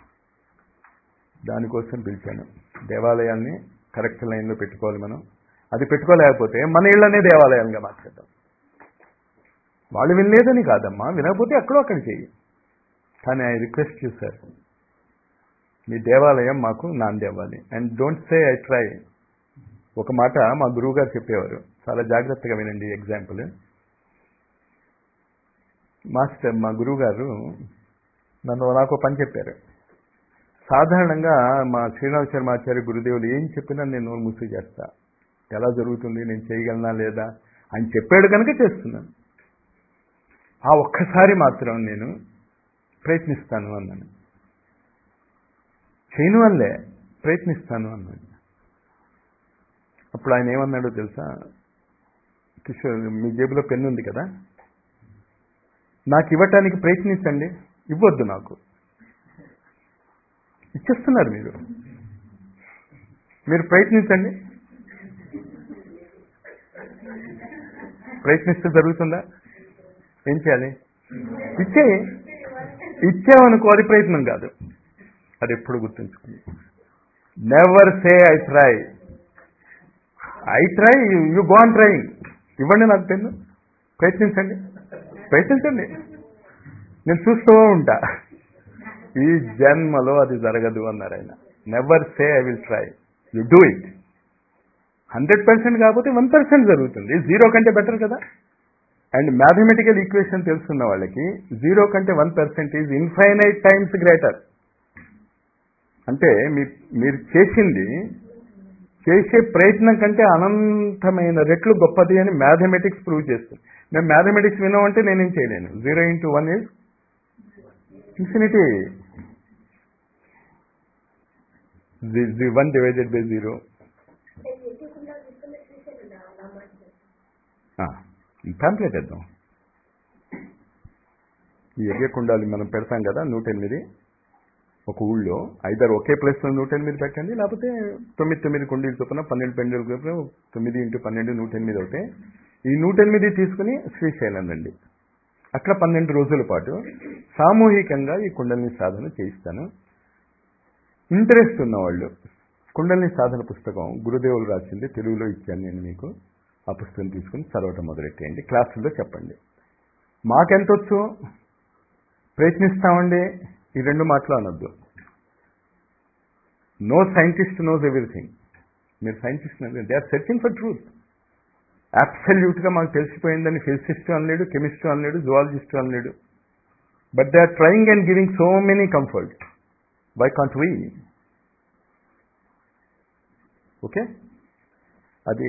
దానికోసం పిలిచాను దేవాలయాల్ని కరెక్ట్ లైన్లో పెట్టుకోవాలి మనం అది పెట్టుకోలేకపోతే మన ఇళ్ళనే దేవాలయంగా మార్చేద్దాం వాళ్ళు వినలేదని కాదమ్మా వినకపోతే ఎక్కడో అక్కడ చెయ్యి కానీ ఐ రిక్వెస్ట్ యూ సార్ మీ దేవాలయం మాకు నాందేవాలి and don't say I try ఒక మాట మా గురువు గారు చెప్పేవారు చాలా జాగ్రత్తగా వినండి ఎగ్జాంపుల్ మాస్టర్ మా గురువు గారు నన్ను నాకు పని చెప్పారు సాధారణంగా మా శ్రీనాథ్ శర్మాచార్య గురుదేవులు ఏం చెప్పినా నేను నోరు మూసి చేస్తా ఎలా జరుగుతుంది నేను చేయగలనా లేదా అని చెప్పాడు కనుక చేస్తున్నాను ఆ ఒక్కసారి మాత్రం నేను ప్రయత్నిస్తాను అన్నాను చేయను వల్లే ప్రయత్నిస్తాను అన్నాడు అప్పుడు ఆయన ఏమన్నాడో తెలుసా కిషోర్ మీ జేబులో పెన్ను ఉంది కదా నాకు ఇవ్వటానికి ప్రయత్నించండి ఇవ్వద్దు నాకు ఇచ్చేస్తున్నారు మీరు మీరు ప్రయత్నించండి ప్రయత్నిస్తే జరుగుతుందా ఏం చేయాలి ఇచ్చే ఇచ్చామనుకో అది ప్రయత్నం కాదు అది ఎప్పుడు గుర్తుంచుకోండి never say I try I try you go on trying ఇవ్వండి నాకు పెన్ను ప్రయత్నించండి ప్రయత్నించండి నేను చూస్తూ ఉంటా ఈ జన్మలో అది జరగదు అన్నారు ఆయన never say I will try you do it hundred percent కాకపోతే వన్ పర్సెంట్ జరుగుతుంది జీరో కంటే బెటర్ కదా అండ్ మ్యాథమెటికల్ ఈక్వేషన్ తెలుసున్న వాళ్ళకి జీరో కంటే one percent is infinite times greater అంటే మీ మీరు చేసింది చేసే ప్రయత్నం కంటే అనంతమైన రెట్లు గొప్పది అని మ్యాథమెటిక్స్ ప్రూవ్ చేస్తుంది మేము మ్యాథమెటిక్స్ విన్నామంటే నేనేం చేయలేను zero into one is infinity one divided by zero pamphlet వేద్దాం ఈ యజ్ఞకుండాలు మనం పెడతాం కదా నూట ఎనిమిది ఒక ఊళ్ళో ఐదర్ ఒకే ప్లేస్లో నూట ఎనిమిది పెట్టండి లేకపోతే తొమ్మిది తొమ్మిది కుండీలు చొప్పున పన్నెండు పెండులు చొప్పున తొమ్మిది ఇంటూ పన్నెండు నూట ఎనిమిది అవుతాయి ఈ నూట ఎనిమిది తీసుకుని శ్రీశైలం రండి అట్లా పన్నెండు రోజుల పాటు సామూహికంగా ఈ కుండలిని సాధన చేయిస్తాను ఇంట్రెస్ట్ ఉన్నవాళ్ళు కుండలిని సాధన పుస్తకం గురుదేవులు రాసింది తెలుగులో ఇచ్చాను నేను మీకు ఆ పుస్తకం తీసుకుని చదవటం మొదలెట్టేయండి క్లాసుల్లో చెప్పండి మాకెంతొచ్చు ప్రయత్నిస్తామండి ఈ రెండు మాటలు అనొద్దు నో సైంటిస్ట్ నోస్ ఎవ్రీథింగ్ మీరు scientist they are searching for truth అబ్సల్యూట్గా మాకు తెలిసిపోయిందని ఫిజిసిస్ట్ అనలేడు కెమిస్ట్ అనలేడు జువాలజిస్ట్ అనలేడు but they are trying and giving so many comfort why can't we okay అది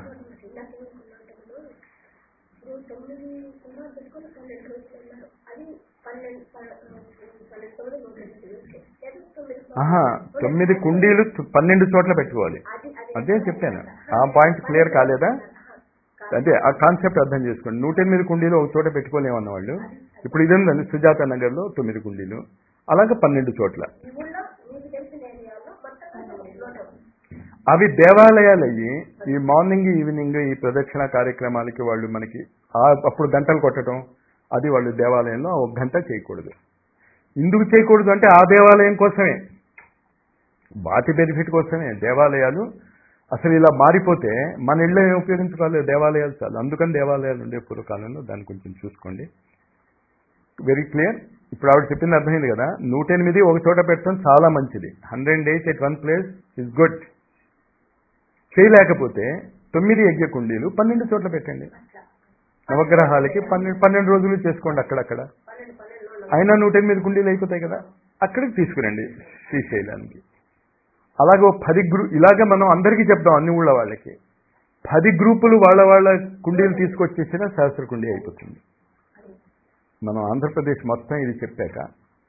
తొమ్మిది కుమార్ పెట్టుకొని పన్నెండు రోజులు ఉన్నారు అది పన్నెండు పన్నెండు తొమ్మిది తొమ్మిది ఆహా తొమ్మిది కుండీలు పన్నెండు చోట్ల పెట్టుకోవాలి అది అది అదే చెప్పాను ఆ పాయింట్ క్లియర్ కాలేదా అదే ఆ కాన్సెప్ట్ అర్థం చేసుకోండి నూట ఎనిమిది కుండీలు ఒక చోట పెట్టుకోలేమన్న వాళ్ళు ఇప్పుడు ఇది ఉందండి సుజాత నగర్లో తొమ్మిది కుండీలు అలాగే పన్నెండు చోట్ల ఈ ఊళ్ళో మీకు తెలిసిన ఏరియాలో మొత్తం నోట్ అవుతుంది అవి దేవాలయాలు అయ్యి ఈ మార్నింగ్ ఈవినింగ్ ఈ ప్రదక్షిణ కార్యక్రమాలకి వాళ్ళు మనకి ఆ- అప్పుడు గంటలు కొట్టడం అది వాళ్ళు దేవాలయంలో ఒక గంట చేయకూడదు ఎందుకు చేయకూడదు అంటే ఆ దేవాలయం కోసమే వాటి బెనిఫిట్ కోసమే దేవాలయాలు అసలు ఇలా మారిపోతే మన ఇళ్ళే ఉపయోగించుకోవాలి దేవాలయాలు చాలు అందుకని దేవాలయాలు ఉండే పూర్వకాలంలో దాన్ని కొంచెం చూసుకోండి వెరీ క్లియర్ ఇప్పుడు ఆవిడ చెప్పింది అర్థమైంది కదా నూట ఎనిమిది ఒక చోట పెట్టడం చాలా మంచిది hundred days at one place is good చేయలేకపోతే తొమ్మిది యజ్ఞ కుండీలు పన్నెండు చోట్ల పెట్టండి నవగ్రహాలకి పన్నెండు పన్నెండు రోజులు చేసుకోండి అక్కడక్కడ పన్నెండు పన్నెండు అయినా నూట ఎనిమిది కుండీలు అయిపోతాయి కదా అక్కడికి తీసుకురండి శ్రీశైలానికి అలాగే ఓ పది గ్రూ ఇలాగే మనం అందరికీ చెప్దాం అన్ని ఊళ్ళ వాళ్ళకి పది గ్రూపులు వాళ్ళ వాళ్ళ కుండీలు తీసుకొచ్చేసిన సహస్ర కుండీ అయిపోతుంది మనం ఆంధ్రప్రదేశ్ మొత్తం ఇది చెప్పాక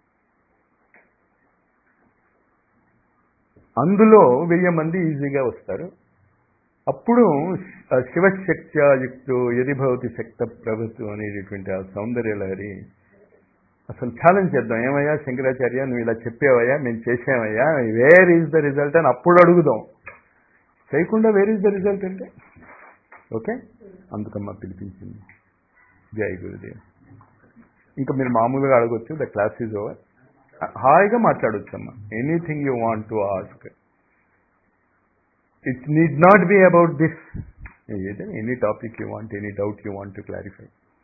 అందులో వెయ్యి మంది ఈజీగా వస్తారు అప్పుడు ఆ శివశక్త్యా యుక్తో ఎదిభవతి శక్త ప్రభుత్వం అనేటటువంటి ఆ సౌందర్య లహరి అసలు ఛాలెంజ్ చేద్దాం ఏమయ్యా శంకరాచార్య నువ్వు ఇలా చెప్పావయ్యా మేము చేసామయ్యా వేర్ ఈజ్ ద రిజల్ట్ అని అప్పుడు అడుగుదాం చేయకుండా వేర్ ఈజ్ ద రిజల్ట్ అంటే ఓకే అందుకమ్మా పిలిపించింది జై గురుదేవ్ ఇంకా మీరు మామూలుగా అడగొచ్చు ద క్లాస్ ఈజ్ ఓవర్ హాయిగా మాట్లాడొచ్చు అమ్మా anything you want to ask it need not be about this any topic you want any doubt you want to clarify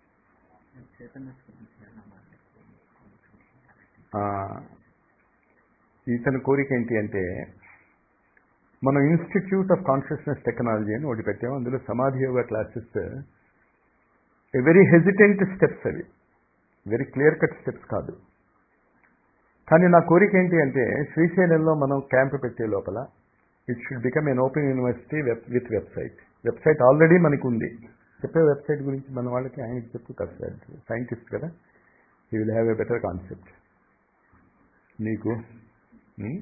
ఇతని కోరిక ఏంటి అంటే మనం ఇన్స్టిట్యూట్ ఆఫ్ కాన్షియస్నెస్ టెక్నాలజీ అని ఒకటి పెట్టాము అందులో samadhi yoga classes a very hesitant steps అవి వెరీ క్లియర్ కట్ స్టెప్స్ కాదు కానీ నా కోరిక ఏంటి అంటే శ్రీశైలంలో మనం క్యాంప్ పెట్టే లోపల it should become an open university web with website website already మనకు ఉంది చెప్పే వెబ్సైట్ గురించి మన వాళ్ళకి ఆయనకి చెప్పు కదా సైంటిస్ట్ కదా he will have a better concept నీకు ఉం?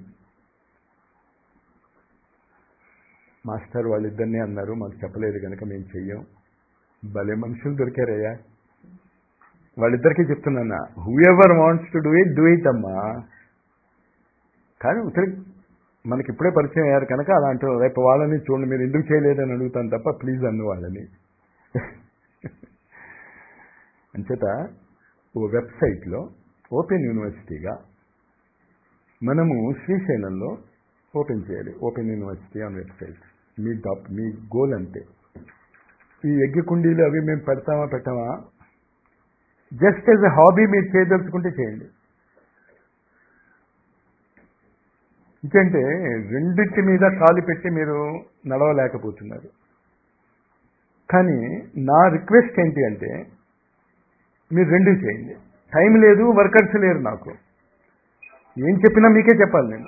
మాస్టర్ వాళ్ళిద్దరినీ అన్నారు మాకు చెప్పలేదు కనుక మేము చెయ్యం భలే మనుషులు దొరికారయ్యా వాళ్ళిద్దరికీ చెప్తున్నా whoever wants to do it do it అమ్మా కానీ ఉత్తరి మనకి ఇప్పుడే పరిచయం అయ్యారు కనుక అలా అంటారు రేపు వాళ్ళని చూడండి మీరు ఎందుకు చేయలేదని అడుగుతాను తప్ప ప్లీజ్ అన్ను వాళ్ళని అంచేత ఓ వెబ్సైట్లో ఓపెన్ యూనివర్సిటీగా మనము శ్రీశైలంలో ఓపెన్ చేయాలి ఓపెన్ యూనివర్సిటీ ఆన్ వెబ్సైట్ మీ డాప్ మీ గోల్ అంతే ఈ యజ్ఞ కుండీలు అవి మేము పెడతామా పెట్టామా జస్ట్ యాజ్ ఎ హాబీ మీరు చేయదలుచుకుంటే చేయండి ఇంకంటే రెండింటి మీద కాలు పెట్టి మీరు నడవలేకపోతున్నారు కానీ నా రిక్వెస్ట్ ఏంటి అంటే మీరు రెండు చేయండి టైం లేదు వర్కర్స్ లేరు నాకు ఏం చెప్పినా మీకే చెప్పాలి నేను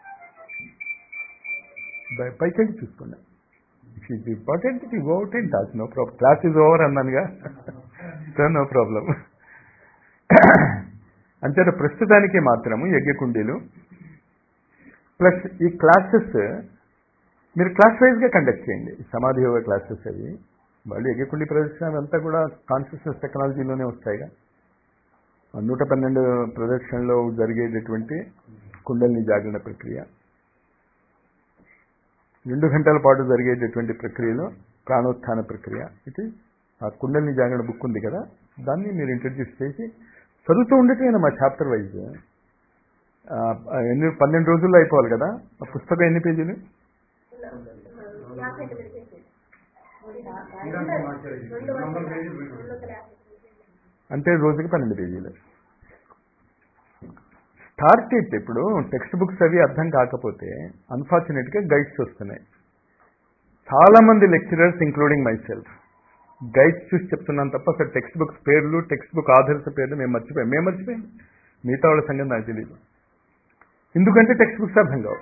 బై- పైకెళ్ళి చూసుకోండి if it important it go out and talk no problem class is over అన్నానుగా సో నో ప్రాబ్లం అంతేత ప్రస్తుతానికి మాత్రము యజ్ఞకుండీలు ప్లస్ ఈ క్లాసెస్ మీరు క్లాస్ వైజ్గా కండక్ట్ చేయండి సమాధి యోగ క్లాసెస్ అవి వాళ్ళు యజ్ఞకుండి ప్రదర్శన అంతా కూడా కాన్షియస్నెస్ టెక్నాలజీలోనే వస్తాయిగా ఆ నూట పన్నెండు ప్రదక్షిణలో జరిగేటటువంటి కుండలిని జాగరణ ప్రక్రియ రెండు గంటల పాటు జరిగేటటువంటి ప్రక్రియలో ప్రాణోత్థాన ప్రక్రియ ఇది ఆ కుండలిని జాగరణ బుక్ ఉంది కదా దాన్ని మీరు ఇంట్రడ్యూస్ చేసి చదువుతూ ఉండటమే మా చాప్టర్ వైజ్ ఎన్ని పన్నెండు రోజుల్లో అయిపోవాలి కదా ఆ పుస్తకం ఎన్ని పేజీలు యాభై ఎనిమిది పేజీలు. రెండు వందల రెండు వందల యాభై పేజీలు. అంటే రోజుకి పన్నెండు పేజీలు స్టార్ట్ ఇట్ ఇప్పుడు టెక్స్ట్ బుక్స్ అవి అర్థం కాకపోతే అన్ఫార్చునేట్గా గైడ్స్ వస్తున్నాయి చాలా మంది lecturers including myself guides చూసి చెప్తున్నాను తప్ప అసలు టెక్స్ట్ బుక్స్ పేర్లు టెక్స్ట్ బుక్ ఆధారిత పేర్లు మేము మర్చిపోయాం మేము మర్చిపోయాం మిగతా వాళ్ళ సంగతి నాకు తెలియదు ఎందుకంటే టెక్స్ట్ బుక్స్ అర్థం కావు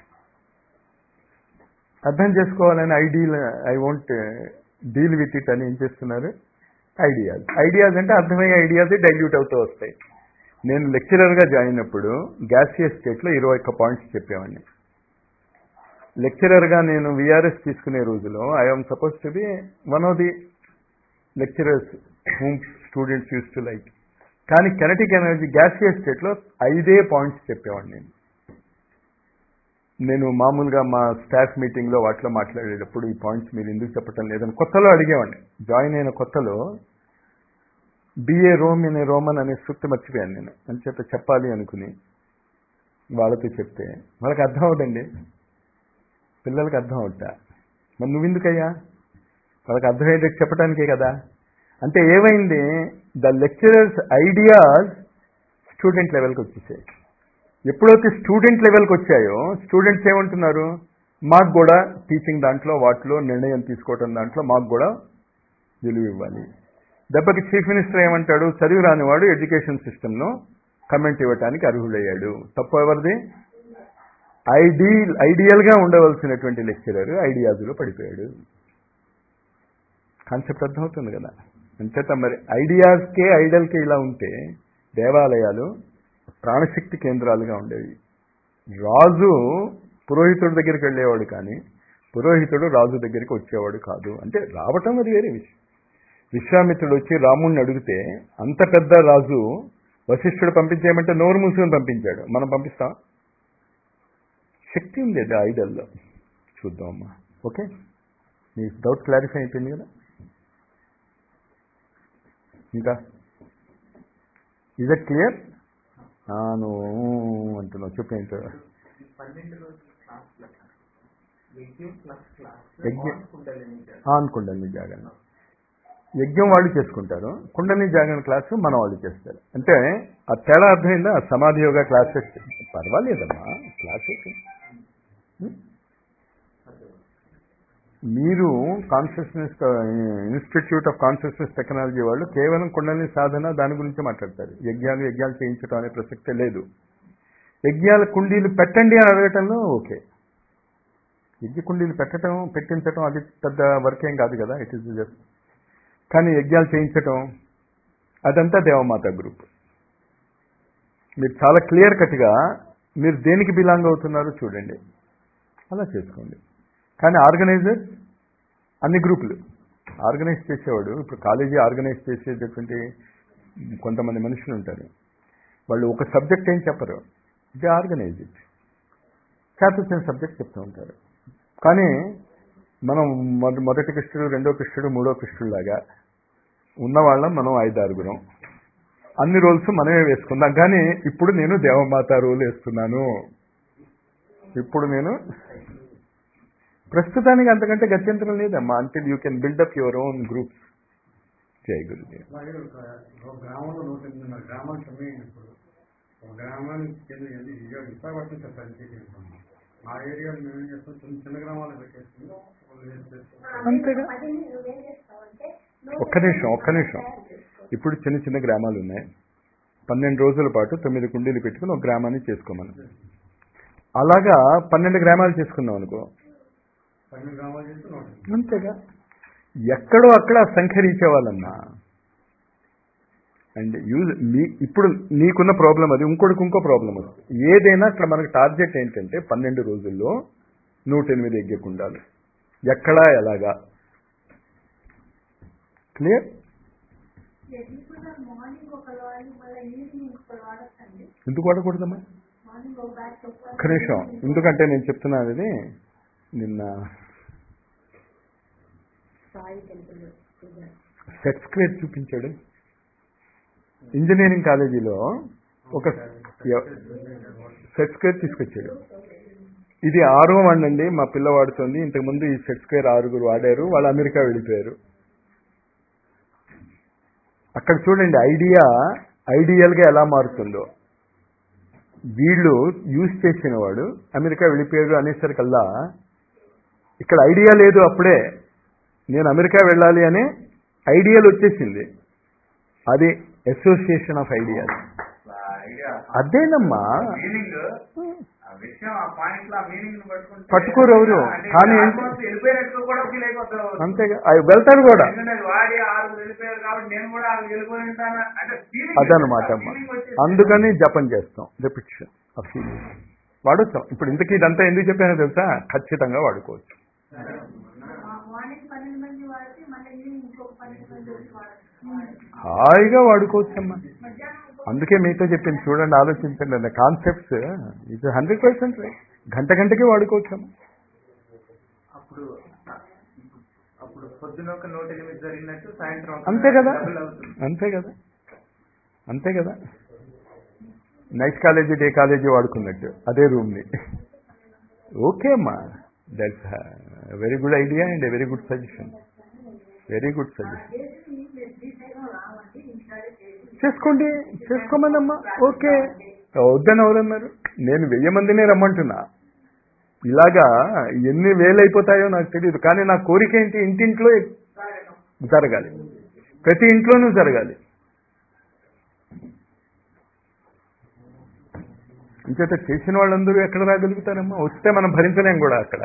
అర్థం చేసుకోవాలని ideal I want deal with it అని ఏం చేస్తున్నారు ఐడియాస్ ఐడియాస్ అంటే అర్థమయ్యే ఐడియాస్ డైల్యూట్ అవుతూ వస్తాయి నేను లెక్చరర్గా జాయిన్ అయినప్పుడు గ్యాసియస్ స్టేట్లో ఇరవై ఒక్క పాయింట్స్ చెప్పేవాడిని లెక్చరర్గా నేను విఆర్ఎస్ తీసుకునే రోజులో I'm suppose to be one of the lecturers whom students use to like కానీ కెనటిక్ ఎనర్జీ గ్యాసియస్ స్టేట్లో ఐదే పాయింట్స్ చెప్పేవాడిని నేను నేను మామూలుగా మా స్టాఫ్ మీటింగ్లో వాటిలో మాట్లాడేటప్పుడు ఈ పాయింట్స్ మీరు ఎందుకు చెప్పటం లేదని కొత్తలో అడిగేవాడిని జాయిన్ అయిన కొత్తలో be a Rome in a Roman అనే సూక్తి మర్చిపోయాను నేను అని చెప్పి చెప్పాలి అనుకుని వాళ్ళతో చెప్తే వాళ్ళకి అర్థం అవుతండి పిల్లలకి అర్థం అవుతా మరి నువ్వెందుకయ్యా వాళ్ళకి అర్థమయ్యేటట్టు చెప్పడానికే కదా అంటే ఏమైంది ద లెక్చరర్స్ ఐడియాస్ స్టూడెంట్ లెవెల్కి వచ్చేసాయి ఎప్పుడైతే స్టూడెంట్ లెవెల్కి వచ్చాయో స్టూడెంట్స్ ఏమంటున్నారు మాకు కూడా టీచింగ్ దాంట్లో వాటిలో నిర్ణయం తీసుకోవటం దాంట్లో మాకు కూడా విలువ ఇవ్వాలి దెబ్బకి చీఫ్ మినిస్టర్ ఏమంటాడు చదివి రానివాడు ఎడ్యుకేషన్ సిస్టమ్ను కమెంట్ ఇవ్వటానికి అర్హుడయ్యాడు తప్పు ఎవరిది ఐడియల్ ఐడియల్గా ఉండవలసినటువంటి లెక్చరర్ ఐడియాజులో పడిపోయాడు కాన్సెప్ట్ అర్థమవుతుంది కదా అంచేత మరి ఐడియాస్కే ఐడల్కే ఇలా ఉంటే దేవాలయాలు ప్రాణశక్తి కేంద్రాలుగా ఉండేవి రాజు పురోహితుడి దగ్గరికి వెళ్ళేవాడు కానీ పురోహితుడు రాజు దగ్గరికి వచ్చేవాడు కాదు అంటే రావటం అది వేరే విషయం విశ్వామిత్రుడు వచ్చి రాముణ్ణి అడిగితే అంత పెద్ద రాజు వశిష్ఠుడు పంపించేయమంటే నోరు మూసుకొని పంపించాడు మనం పంపిస్తాం శక్తి ఉంది అది ఐడల్లో చూద్దాం అమ్మా ఓకే మీ డౌట్ క్లారిఫై అయిపోయింది కదా ఇంకా ఇజ్ ఇట్ క్లియర్ నువ్వు అంటున్నావు చెప్పేంటో పన్నెండు రోజులు క్లాసులు అట్లా యజ్ఞం ప్లస్ క్లాస్ యజ్ఞం. కుండలిని జాగరణ. ఆన్ కుండలిని జాగరణ యజ్ఞం వాళ్ళు చేసుకుంటారు కుండలిని జాగరణ క్లాసు మన వాళ్ళు చేస్తారు అంటే ఆ తేడా అర్థమైందా ఆ సమాధి యోగా క్లాసెస్ పర్వాలేదమ్మా క్లాసెస్ మీరు consciousness institute of consciousness technology వాళ్ళు కేవలం కుండలిని సాధన దాని గురించి మాట్లాడతారు యజ్ఞాలు యజ్ఞాలు చేయించడం అనే ప్రసక్తే లేదు యజ్ఞాల కుండీలు పెట్టండి అని అడగటంలో ఓకే యజ్ఞ కుండీలు పెట్టడం పెట్టించడం అది పెద్ద వర్క్ ఏం కాదు కదా ఇట్ ఈస్ జస్ట్ కానీ యజ్ఞాలు చేయించటం అదంతా దేవమాత గ్రూప్ మీరు చాలా క్లియర్ కట్గా మీరు దేనికి బిలాంగ్ అవుతున్నారో చూడండి అలా చేసుకోండి కానీ ఆర్గనైజర్ అన్ని గ్రూపులు ఆర్గనైజ్ చేసేవాడు ఇప్పుడు కాలేజీ ఆర్గనైజ్ చేసేటటువంటి కొంతమంది మనుషులు ఉంటారు వాళ్ళు ఒక సబ్జెక్ట్ ఏం చెప్పరు దే ఆర్గనైజ్ ఇట్ చేతొచ్చిన సబ్జెక్ట్ చెప్తూ ఉంటారు కానీ మనం మొద మొదటి కృష్ణుడు రెండో కృష్ణుడు మూడో కృష్ణుడు లాగా ఉన్నవాళ్ళం మనం ఐదు ఆరుగురం అన్ని రోల్స్ మనమే వేసుకుందాం కానీ ఇప్పుడు నేను దేవమాత రోల్ వేస్తున్నాను ఇప్పుడు నేను ప్రస్తుతానికి అంతకంటే గత్యంతరం లేదమ్మా until you can build up your own groups Jai Gurudev అలాగే ఒక ఒక గ్రామంలో నూట ఎనిమిదిన్నర గ్రామాలు సమయమైనప్పుడు ఒక గ్రామానికి చెందిన ఎన్ని విజయవాడ విశాఖపట్నం సార్ పనిచేసేస్తాం మా ఏరియాలో మేము ఏం చేస్తాం చిన్న చిన్న గ్రామాలు పెట్టేసుకుని వాళ్ళు ఏం చేస్తాం అంతేగా. అది నువ్వేం చేస్తావంటే ఒక్క నిమిషం ఒక్క నిమిషం ఇప్పుడు చిన్న చిన్న గ్రామాలు ఉన్నాయి పన్నెండు రోజుల పాటు తొమ్మిది కుండీలు పెట్టుకుని ఒక గ్రామాన్ని చేసుకోమని అలాగా పన్నెండు గ్రామాలు చేసుకున్నాం అనుకో పన్నెండు గ్రామాలు చేస్తే నూట ఎనిమిది. అంతేగా ఎక్కడో అక్కడ ఆ సంఖ్య రీచ్ అవ్వాలమ్మా అండ్ యూజ్ మీ ఇప్పుడు నీకున్న ప్రాబ్లం అది ఇంకోటికి ఇంకో ప్రాబ్లం వస్తుంది ఏదైనా అక్కడ మనకు టార్గెట్ ఏంటంటే పన్నెండు రోజుల్లో నూట ఎనిమిది ఎగ్గకుండాలి ఎక్కడా ఎలాగా క్లియర్ మార్నింగ్ ఒక వాడి మళ్ళీ ఈవినింగ్ ఒక వాడచ్చండి ఎందుకు వాడకూడదమ్మా మార్నింగ్ ఒక బ్యాచ్ ఒక్క నిమిషం ఎందుకంటే నేను చెప్తున్నాను ఇది నిన్న సాయి టెంపుల్ సెట్ స్క్వేర్ చూపించాడు ఇంజనీరింగ్ కాలేజీలో ఒక సెట్ స్క్వేర్ తీసుకొచ్చాడు ఇది ఆరో వాడండి మా పిల్ల వాడుతోంది ఇంతకుముందు ఈ సెట్ స్క్వేర్ ఆరుగురు వాడారు వాళ్ళు అమెరికా వెళ్ళిపోయారు అక్కడ చూడండి ఐడియా ఐడియల్గా ఎలా మారుతుందో వీళ్ళు యూజ్ చేసిన వాడు అమెరికా వెళ్ళిపోయారు అనేసరికల్లా ఇక్కడ ఐడియా లేదు అప్పుడే నేను అమెరికా వెళ్ళాలి అనే ఐడియల్ వచ్చేసింది అది అసోసియేషన్ ఆఫ్ ఐడియాస్ ఐడియా అదేనమ్మా మీనింగ్ ఆ విషయం ఆ పాయింట్ లో ఆ మీనింగ్ పట్టుకుంటే పట్టుకోరు ఎవరు. అంటే కానీ ఏంటి? almost వెళ్ళిపోయినట్టు కూడా ఫీల్ అయిపోతారు అంతేగా అవి వెళ్తారు కూడా ఎందుకంటే అది వాడి ఆరు వెళ్ళిపోయారు కాబట్టి నేను కూడా ఆరు వెళ్ళిపోయి ఉంటాను అంటే feeling అదనమాట అమ్మ feeling వచ్చేసి- అందుకని జపం చేస్తాం రిపిటిషన్ ఆ ఫీలింగ్ వాడొచ్చాం ఇప్పుడు ఇంతకీ ఇదంతా ఎందుకు చెప్పానో తెలుసా ఖచ్చితంగా వాడుకోవచ్చు మార్నింగ్ పన్నెండు మంది వాడితే మళ్ళీ ఈవినింగ్ ఇంకొక పన్నెండు మంది వచ్చి వాడచ్చు హాయిగా వాడుకోవచ్చమ్మా మధ్యాహ్నం ఇంకొక అందుకే మీతో చెప్పింది చూడండి ఆలోచించండి అన్న కాన్సెప్ట్స్ ఇది హండ్రెడ్ పర్సెంట్ గంట గంటకి వాడుకోవచ్చమ్మా అప్పుడు అప్పుడు పొద్దున ఒక నూట ఎనిమిది జరిగినట్టు సాయంత్రం ఒక అంతే కదా డబుల్ అవుతుంది అంతే కదా అంతే కదా నైట్ కాలేజీ డే కాలేజీ వాడుకున్నట్టు అదే రూమ్ని ఓకే అమ్మా that's very good idea and very good suggestion very good suggestion చేసుకోండి చేసుకోమనమ్మా ఓకే వద్దని ఎవరన్నారు నేను వెయ్యి మందినే రమ్మంటున్నా ఇలాగా ఎన్ని వేలు అయిపోతాయో నాకు తెలియదు కానీ నా కోరిక ఏంటి ఇంటింట్లో జరగాలి ప్రతి ఇంట్లోనూ జరగాలి ఇంచేత చేసిన వాళ్ళందరూ ఎక్కడ రాగలుగుతారమ్మా వస్తే మనం భరించలేం కూడా అక్కడ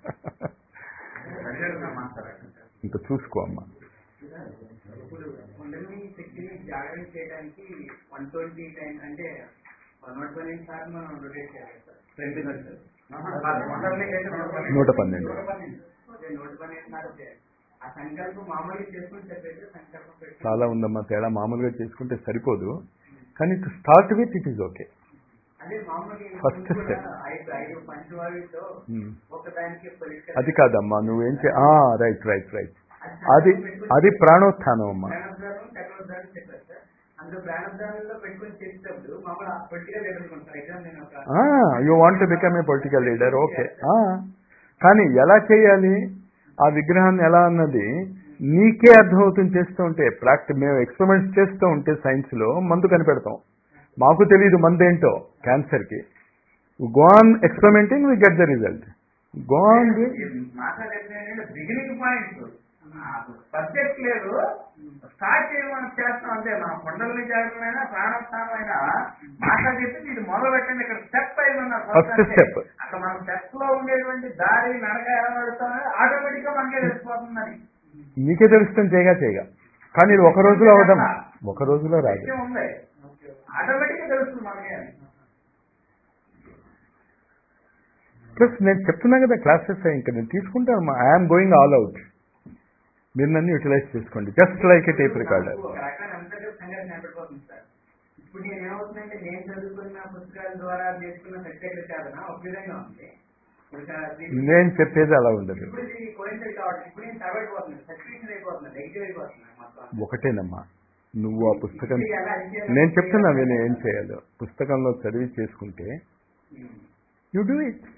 ఇంకా చూసుకో అమ్మా ఇప్పుడు కుండలిని శక్తిని జాగ్రత్త చేయడానికి వన్ ట్వంటీ టైం అంటే వన్ నాట్ పన్నెండు సార్లు మనం రొటేట్ చేయాలి సార్ రెండు గంటలు కుండలిని అయితే నూట పన్నెండు. ఓకే, నూట పన్నెండు సార్లు చేయాలి ఆ సంకల్పం మామూలుగా చేసుకుని చెప్పేసి సంకల్పం పెట్టి చాలా ఉందమ్మా తేడా మామూలుగా చేసుకుంటే సరిపోదు కానీ to start with it is okay అదే మామూలుగా First ఇంకొక step. ఐదు ఐదు పంచవాడితో ఒకదానికి పొలిటికల్ అది కాదమ్మా నువ్వేం చే రైట్ రైట్ రైట్ అది అది ప్రాణోత్థానం అమ్మా ప్రాణోద్ధానం చక్రోద్ధానం చెప్పారు సార్ అందులో ప్రాణోద్ధానంలో పెట్టుకొని చేసేటప్పుడు మామూలు పొలిటికల్ లీడర్ సార్ ఎగ్జామ్ నేను ఒక you want to become a political leader okay కానీ ఎలా చేయాలి ఆ విగ్రహాన్ని ఎలా అన్నది నీకే అర్థమవుతుంది చేస్తూ ఉంటే ప్రాక్టి మేము ఎక్స్పెరిమెంట్స్ చేస్తూ ఉంటే సైన్స్లో మందు కనిపెడతాం మాకు తెలియదు మందు ఏంటో క్యాన్సర్కి gone experimenting we get the result gone మాట్లాడేది బిగినింగ్ పాయింట్ సబ్జెక్ట్ లేదు స్టార్ట్ చేయమని చేస్తాం అంతే మన కొండలని జాగ్రత్తమైనా ప్రాణస్థానమైనా మాట్లాడితే ఇది మొదలు పెట్టండి ఇక్కడ స్టెప్ అయ్యమన్నారు First step. అక్కడ మన స్టెప్ లో ఉండేటువంటి దారి నడక ఎలా నడుస్తామని ఆటోమేటిక్ గా మనకే తెలిసిపోతుందని నీకే తెలుస్తుంది చేయగా చేయగా కానీ ఇది ఒక రోజులో అవదాం ఒక రోజులో రాదు విషయం ఉంది ఆటోమేటిక్ గా తెలుస్తుంది మనకే అని ప్లస్ నేను చెప్తున్నా కదా క్లాసెస్ ఇంకా నేను తీసుకుంటాను ఐఎమ్ గోయింగ్ ఆల్ అవుట్ మీరు నన్ను యూటిలైజ్ చేసుకోండి just like a tape recorder నాకు ఒక రకమైన అంతర్గత సంఘటన ఏర్పడిపోతుంది సార్ ఇప్పుడు నేను ఏమవుతుందంటే నేను చదువుకున్న పుస్తకాల ద్వారా నేర్చుకున్న ప్రత్యేక సాధన ఒక విధంగా ఉంది ఇప్పుడు సార్ దీనికి- నేను చెప్పేది అలా ఉండదు ఇప్పుడు ఇది కోయిన్సైడ్ కావట్లేదు ఇప్పుడు నేను తగడిపోతుంది సర్టిఫికేషన్ అయిపోతుంది నెగిటివ్ అయిపోతుంది మొత్తం ఒకటేనమ్మా నువ్వు ఆ పుస్తకం ఇది ఎలా ఇది ఎలా- నేను చెప్తున్నా నేను ఏం చేయాలో పుస్తకంలో చదివి చేసుకుంటే ఉమ్. You do it